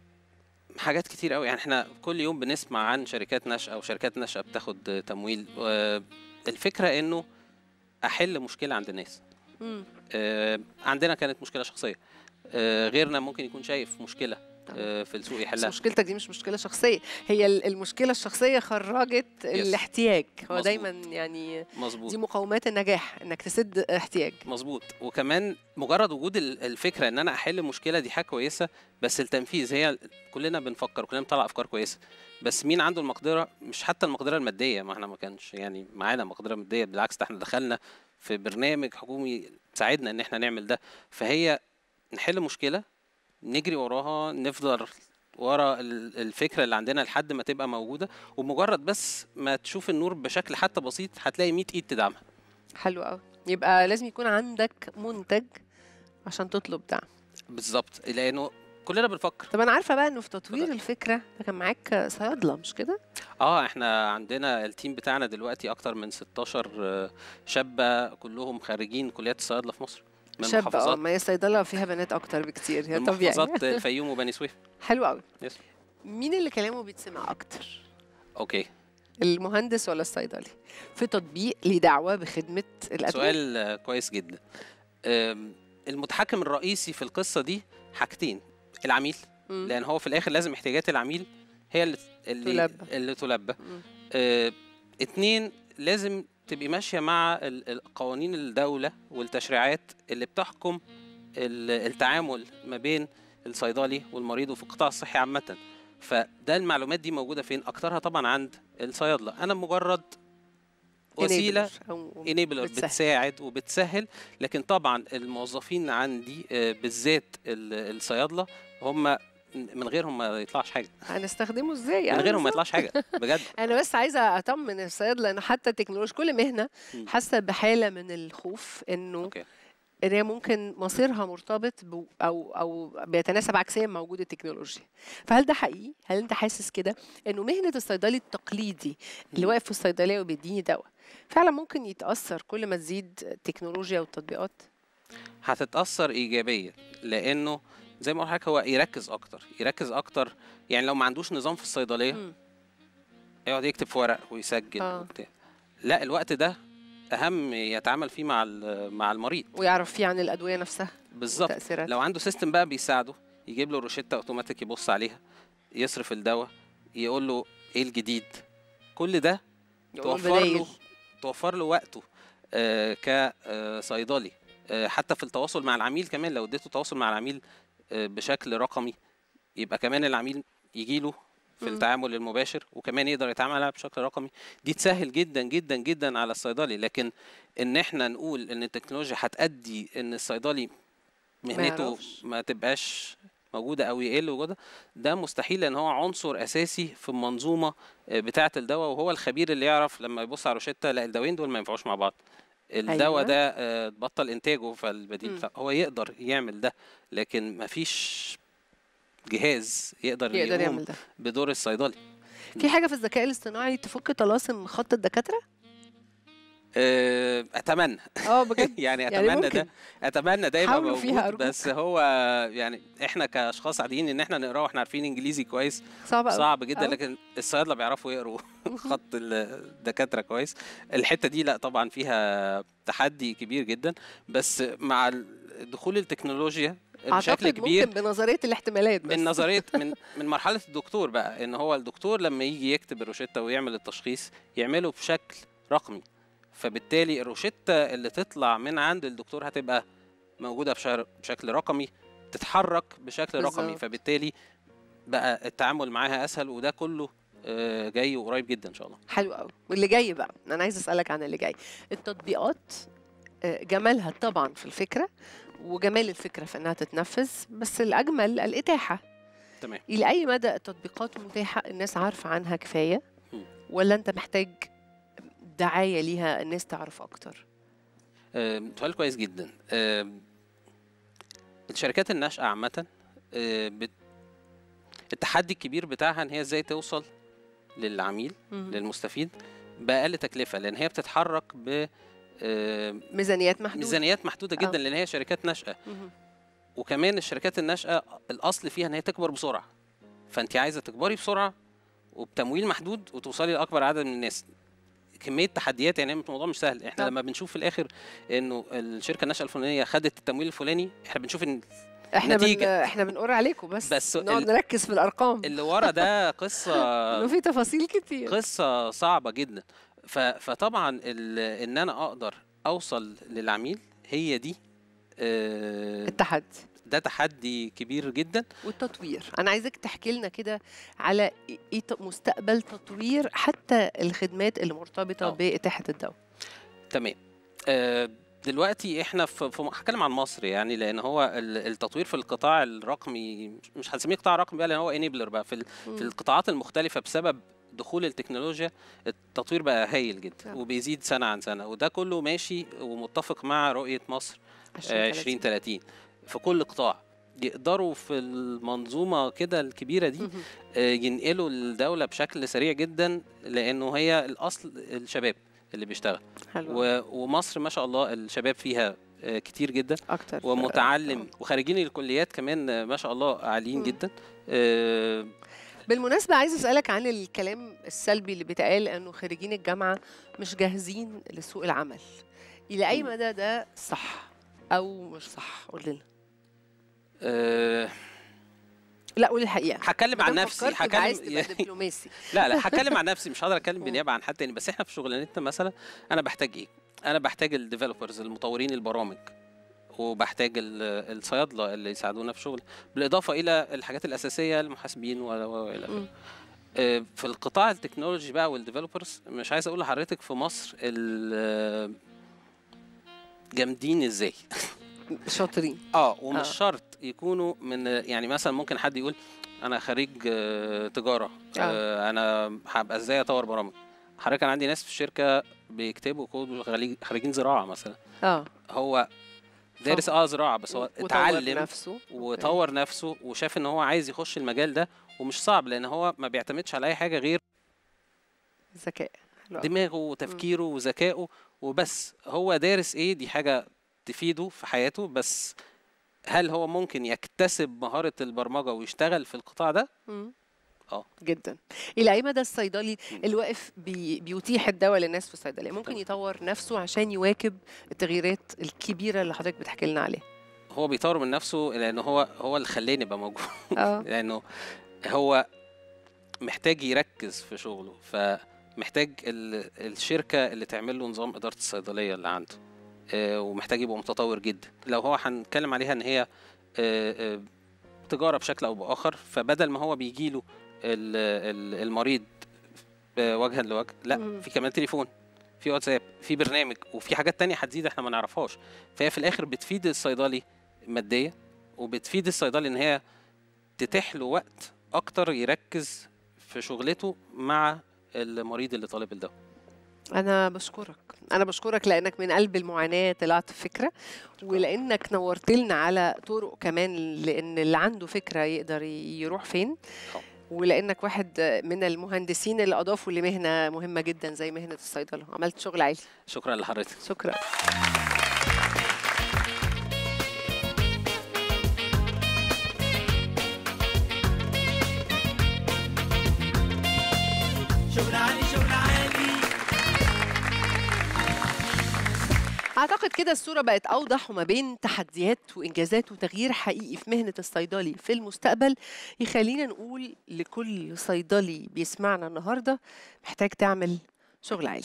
حاجات كتير قوي يعني احنا كل يوم بنسمع عن شركات نشأة وشركات نشأة بتاخد تمويل آه، الفكرة انه احل مشكلة عند الناس مم. آه، عندنا كانت مشكلة شخصية آه، غيرنا ممكن يكون شايف مشكلة آه، في السوق بس يحلها مشكلتك دي مش مشكله شخصيه هي ال- المشكله الشخصيه خرجت الاحتياج هو مظبوط. دايما يعني مظبوط دي مقومات النجاح انك تسد احتياج مظبوط وكمان مجرد وجود ال- الفكره ان انا احل مشكله دي حاجه كويسه بس التنفيذ هي كلنا بنفكر وكلنا بنطلع افكار كويسه بس مين عنده المقدره مش حتى المقدره الماديه ما احنا ما كانش يعني معانا مقدره ماديه بالعكس ده احنا دخلنا في برنامج حكومي ساعدنا ان احنا نعمل ده فهي نحل مشكله نجري وراها نفضل ورا ال- الفكره اللي عندنا لحد ما تبقى موجوده ومجرد بس ما تشوف النور بشكل حتى بسيط هتلاقي 100 ايد تدعمها حلو قوي يبقى لازم يكون عندك منتج عشان تطلب دعم بالظبط لانه كلنا بنفكر طب انا عارفه بقى انه في تطوير اتفضل. الفكره ده كان معاك صيادله مش كده اه احنا عندنا التيم بتاعنا دلوقتي اكتر من 16 آه، شابه كلهم خريجين كليات الصيادله في مصر من شاب اه محافظات ما هي الصيدله فيها بنات اكتر بكتير هي من طبيعي محافظات الفيوم وبني سويف حلو قوي يس. مين اللي كلامه بيتسمع اكتر اوكي المهندس ولا الصيدلي في تطبيق ليه دعوه بخدمه الادويه سؤال آه، كويس جدا آم، المتحكم الرئيسي في القصه دي حاجتين العميل مم. لان هو في الاخر لازم احتياجات العميل هي اللي اللي تلبى. اللي تلبى مم. آه، اتنين لازم تبقي ماشية مع ال- ال- قوانين الدولة والتشريعات اللي بتحكم ال- التعامل ما بين الصيدلي والمريض وفي القطاع الصحي عامة فده المعلومات دي موجودة فين أكترها طبعا عند الصيادلة أنا مجرد وسيلة Enabler أو انيبلر بتسهل. بتساعد وبتسهل لكن طبعا الموظفين عندي آه، بالذات ال- الصيادلة هم من غيرهم ما يطلعش حاجة هنستخدمه ازاي من أنا غيرهم ما بالظبط. يطلعش حاجة بجد انا بس عايزه اطمن الصيادله ان حتى التكنولوجيا كل مهنه مم. حاسه بحاله من الخوف انه اوكي ان هي ممكن مصيرها مرتبط ب او او بيتناسب عكسيا مع وجود التكنولوجيا فهل ده حقيقي هل انت حاسس كده انه مهنه الصيدلي التقليدي اللي واقف في الصيدليه وبيديني دواء فعلا ممكن يتاثر كل ما تزيد التكنولوجيا والتطبيقات هتتأثر إيجابيا لأنه زي ما قلت لحضرتك هو يركز أكتر يركز أكتر يعني لو ما عندوش نظام في الصيدلية مم. يقعد يكتب في ورق ويسجل آه. وبتاع لا الوقت ده أهم يتعامل فيه مع ال- مع المريض ويعرف فيه عن الادويه نفسها بالظبط تاثيرات لو عنده سيستم بقى بيساعده يجيب له روشتة أوتوماتيك يبص عليها يصرف الدواء يقول له إيه الجديد كل ده يقول توفر بدايل. له توفر له وقته آه كصيدلي آه حتى في التواصل مع العميل كمان لو اديته تواصل مع العميل آه بشكل رقمي يبقى كمان العميل يجي له في مم. التعامل المباشر وكمان يقدر يتعامل معاها بشكل رقمي دي تسهل جدا جدا جدا على الصيدلي لكن ان احنا نقول ان التكنولوجيا هتأدي ان الصيدلي مهنته يعرفش. ما تبقاش موجوده او يقل وجودها ده مستحيل لان هو عنصر اساسي في المنظومه آه، بتاعه الدواء وهو الخبير اللي يعرف لما يبص على روشته لا الدوايين دول ما ينفعوش مع بعض الدواء أيوة. ده آه، بطل انتاجه فالبديل مم. بتاع- هو يقدر يعمل ده لكن ما فيش جهاز يقدر, يقدر يقوم يعمل ده بدور الصيدلي في حاجه في الذكاء الاصطناعي تفك طلاسم خط الدكاتره آه، اتمنى اه بجد يعني يعني اتمنى ممكن. ده اتمنى ده يبقى حاولوا فيها موجود أرجوك. بس هو يعني احنا كاشخاص عاديين ان احنا نقراه واحنا عارفين انجليزي كويس صعب قوي صعب جدا أوي. لكن الصيادله بيعرفوا يقروا خط الدكاتره كويس الحته دي لا طبعا فيها تحدي كبير جدا بس مع ال- دخول التكنولوجيا بشكل اعتقد كبير ممكن بنظريه الاحتمالات بس من نظريه من من مرحله الدكتور بقى ان هو الدكتور لما يجي يكتب الروشته ويعمل التشخيص يعمله بشكل رقمي فبالتالي الروشته اللي تطلع من عند الدكتور هتبقى موجوده بشر- بشكل رقمي تتحرك بشكل رقمي بالظبط. فبالتالي بقى التعامل معاها اسهل وده كله آه، جاي وقريب جدا ان شاء الله حلو قوي واللي جاي بقى انا عايزه اسالك عن اللي جاي التطبيقات آه، جمالها طبعا في الفكره وجمال الفكره في انها تتنفذ بس الاجمل الاتاحه تمام الى اي مدى التطبيقات متاحه الناس عارفه عنها كفايه مم. ولا انت محتاج دعايه ليها الناس تعرف اكتر آم، سؤال كويس جدا آم، الشركات الناشئة عامة آه، بت- التحدي الكبير بتاعها ان هي ازاي توصل للعميل مم. للمستفيد بأقل تكلفة لأن هي بتتحرك ب آم، ميزانيات محدوده ميزانيات محدودة آه. جدا لأن هي شركات ناشئة مم. وكمان الشركات الناشئة الأصل فيها ان هي تكبر بسرعة فأنت عايزة تكبري بسرعة وبتمويل محدود وتوصلي لأكبر عدد من الناس كميه تحديات يعني الموضوع مش سهل احنا طب. لما بنشوف في الاخر انه الشركه الناشئه الفلانيه خدت التمويل الفلاني احنا بنشوف ان احنا بن... نتيجة. احنا بنقر عليكم بس, بس نقعد ال- نركز في الارقام اللي ورا ده قصه انه في تفاصيل كتير قصه صعبه جدا ف... فطبعا ال... ان انا اقدر اوصل للعميل هي دي آه، التحدي ده تحدي كبير جدا والتطوير انا عايزك تحكي لنا كده على ايه ت- مستقبل تطوير حتى الخدمات اللي مرتبطه آه. باتاحه الدواء تمام آه، دلوقتي احنا في في- هتكلم عن مصر يعني لان هو ال- التطوير في القطاع الرقمي مش- مش هنسميه قطاع رقمي بقى لان هو انيبلر بقى في ال- في القطاعات المختلفه بسبب دخول التكنولوجيا التطوير بقى هايل جدا نعم. وبيزيد سنه عن سنه وده كله ماشي ومتفق مع رؤيه مصر آه، 2030 في كل قطاع يقدروا في المنظومه كده الكبيره دي مهم. آه، ينقلوا الدوله بشكل سريع جدا لانه هي الاصل الشباب اللي بيشتغل حلو و- ومصر ما شاء الله الشباب فيها آه، كتير جدا اكتر ومتعلم وخارجين الكليات كمان آه، ما شاء الله عاليين مم. جدا آه، بالمناسبه عايزه اسالك عن الكلام السلبي اللي بيتقال انه خريجين الجامعه مش جاهزين لسوق العمل الى اي مم. مدى ده صح او مش صح قول لنا آه، لا قول الحقيقه هتكلم عن مادام نفسي فكرت يبقى عايز تبقى هتكلم دبلوماسي لا لا هتكلم عن نفسي مش هقدر اتكلم مم. بالنيابه عن حد تاني بس احنا في شغلانتنا مثلا انا بحتاج ايه انا بحتاج الديفلوبرز المطورين البرامج وبحتاج ال- الصيادله اللي يساعدونا في شغل بالاضافه الى الحاجات الاساسيه المحاسبين و و- والى اخره مم. آه، في القطاع التكنولوجي بقى والديفلوبرز مش عايز اقول لحضرتك في مصر ال- جامدين ازاي شاطرين اه ومش آه. آه. شرط يكونوا من يعني مثلا ممكن حد يقول انا خريج آه، تجاره آه. آه. انا هبقى ازاي اطور برامج حضرتك انا عندي ناس في الشركه بيكتبوا كود وخريج- خريجين زراعه مثلا اه هو دارس اه زراعه بس هو وطور اتعلم نفسه وطور نفسه وشاف ان هو عايز يخش المجال ده ومش صعب لان هو ما بيعتمدش على اي حاجه غير ذكاء حلو أوي. دماغه وتفكيره وذكائه وبس هو دارس ايه دي حاجه تفيده في حياته بس هل هو ممكن يكتسب مهاره البرمجه ويشتغل في القطاع ده مم. اه جدا الى اي مدى الصيدلي مم. اللي واقف بي بيتيح الدواء للناس في الصيدليه ممكن طبعا. يطور نفسه عشان يواكب التغييرات الكبيره اللي حضرتك بتحكي لنا عليها هو بيطور من نفسه لان هو هو اللي خلاني ابقى موجود اه لانه هو محتاج يركز في شغله فمحتاج ال- الشركه اللي تعمل له نظام اداره الصيدليه اللي عنده آه، ومحتاج يبقى متطور جدا لو هو هنتكلم عليها ان هي آه، آه، تجاره بشكل او باخر فبدل ما هو بيجي له المريض آه، وجها لوجه لا مم. في كمان تليفون في واتساب في برنامج وفي حاجات تانية هتزيد احنا ما نعرفهاش فهي في الاخر بتفيد الصيدلي ماديا وبتفيد الصيدلي ان هي تتيح له وقت اكتر يركز في شغلته مع المريض اللي طالب الدواء انا بشكرك انا بشكرك لانك من قلب المعاناه طلعت فكره ولانك نورت لنا على طرق كمان لان اللي عنده فكره يقدر يروح فين طبعا. ولانك واحد من المهندسين اللي اضافوا لمهنه مهمه جدا زي مهنه الصيدله عملت شغل عالي شكرا لحضرتك شكرا شغل عالي شغل عالي اعتقد كده الصوره بقت اوضح وما بين تحديات وانجازات وتغيير حقيقي في مهنه الصيدلي في المستقبل يخلينا نقول لكل صيدلي بيسمعنا النهارده محتاج تعمل شغل عالي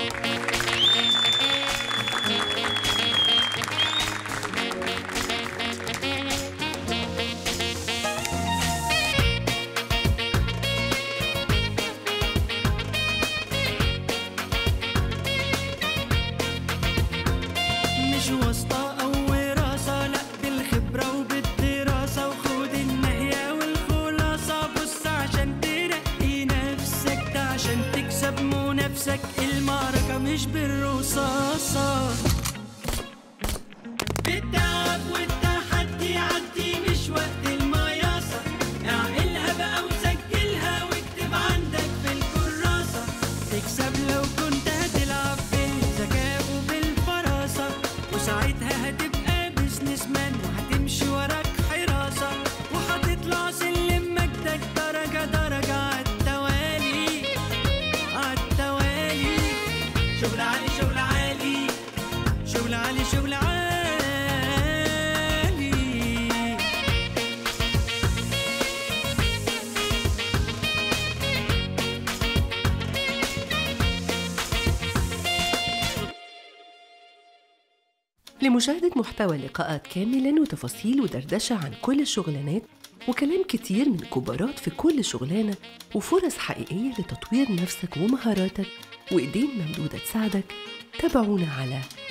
مش واسطة أو وراثة لأ بالخبرة وبالدراسة وخد النهية والخلاصة بص عشان ترقي نفسك ده عشان تكسب منافسك المعركة مش بالرصاصة بالتعب والتحدي عدي مش وقت المياصة اعقلها بقى وسجلها واكتب عندك في الكراسة تكسب لو كنت هتلعب بالذكاء وبالفراسة وساعتها هتبقى بزنس مان وهتمشي وراك حراسة وهتطلع سلم مجدك درجة درجة عالتوالي عالتوالي شغل عالي شغل عالي شغل عالي شغل عالي لمشاهدة محتوى لقاءات كاملا وتفاصيل ودردشة عن كل الشغلانات وكلام كتير من كبارات في كل شغلانة وفرص حقيقية لتطوير نفسك ومهاراتك وإيدين ممدودة تساعدك تابعونا على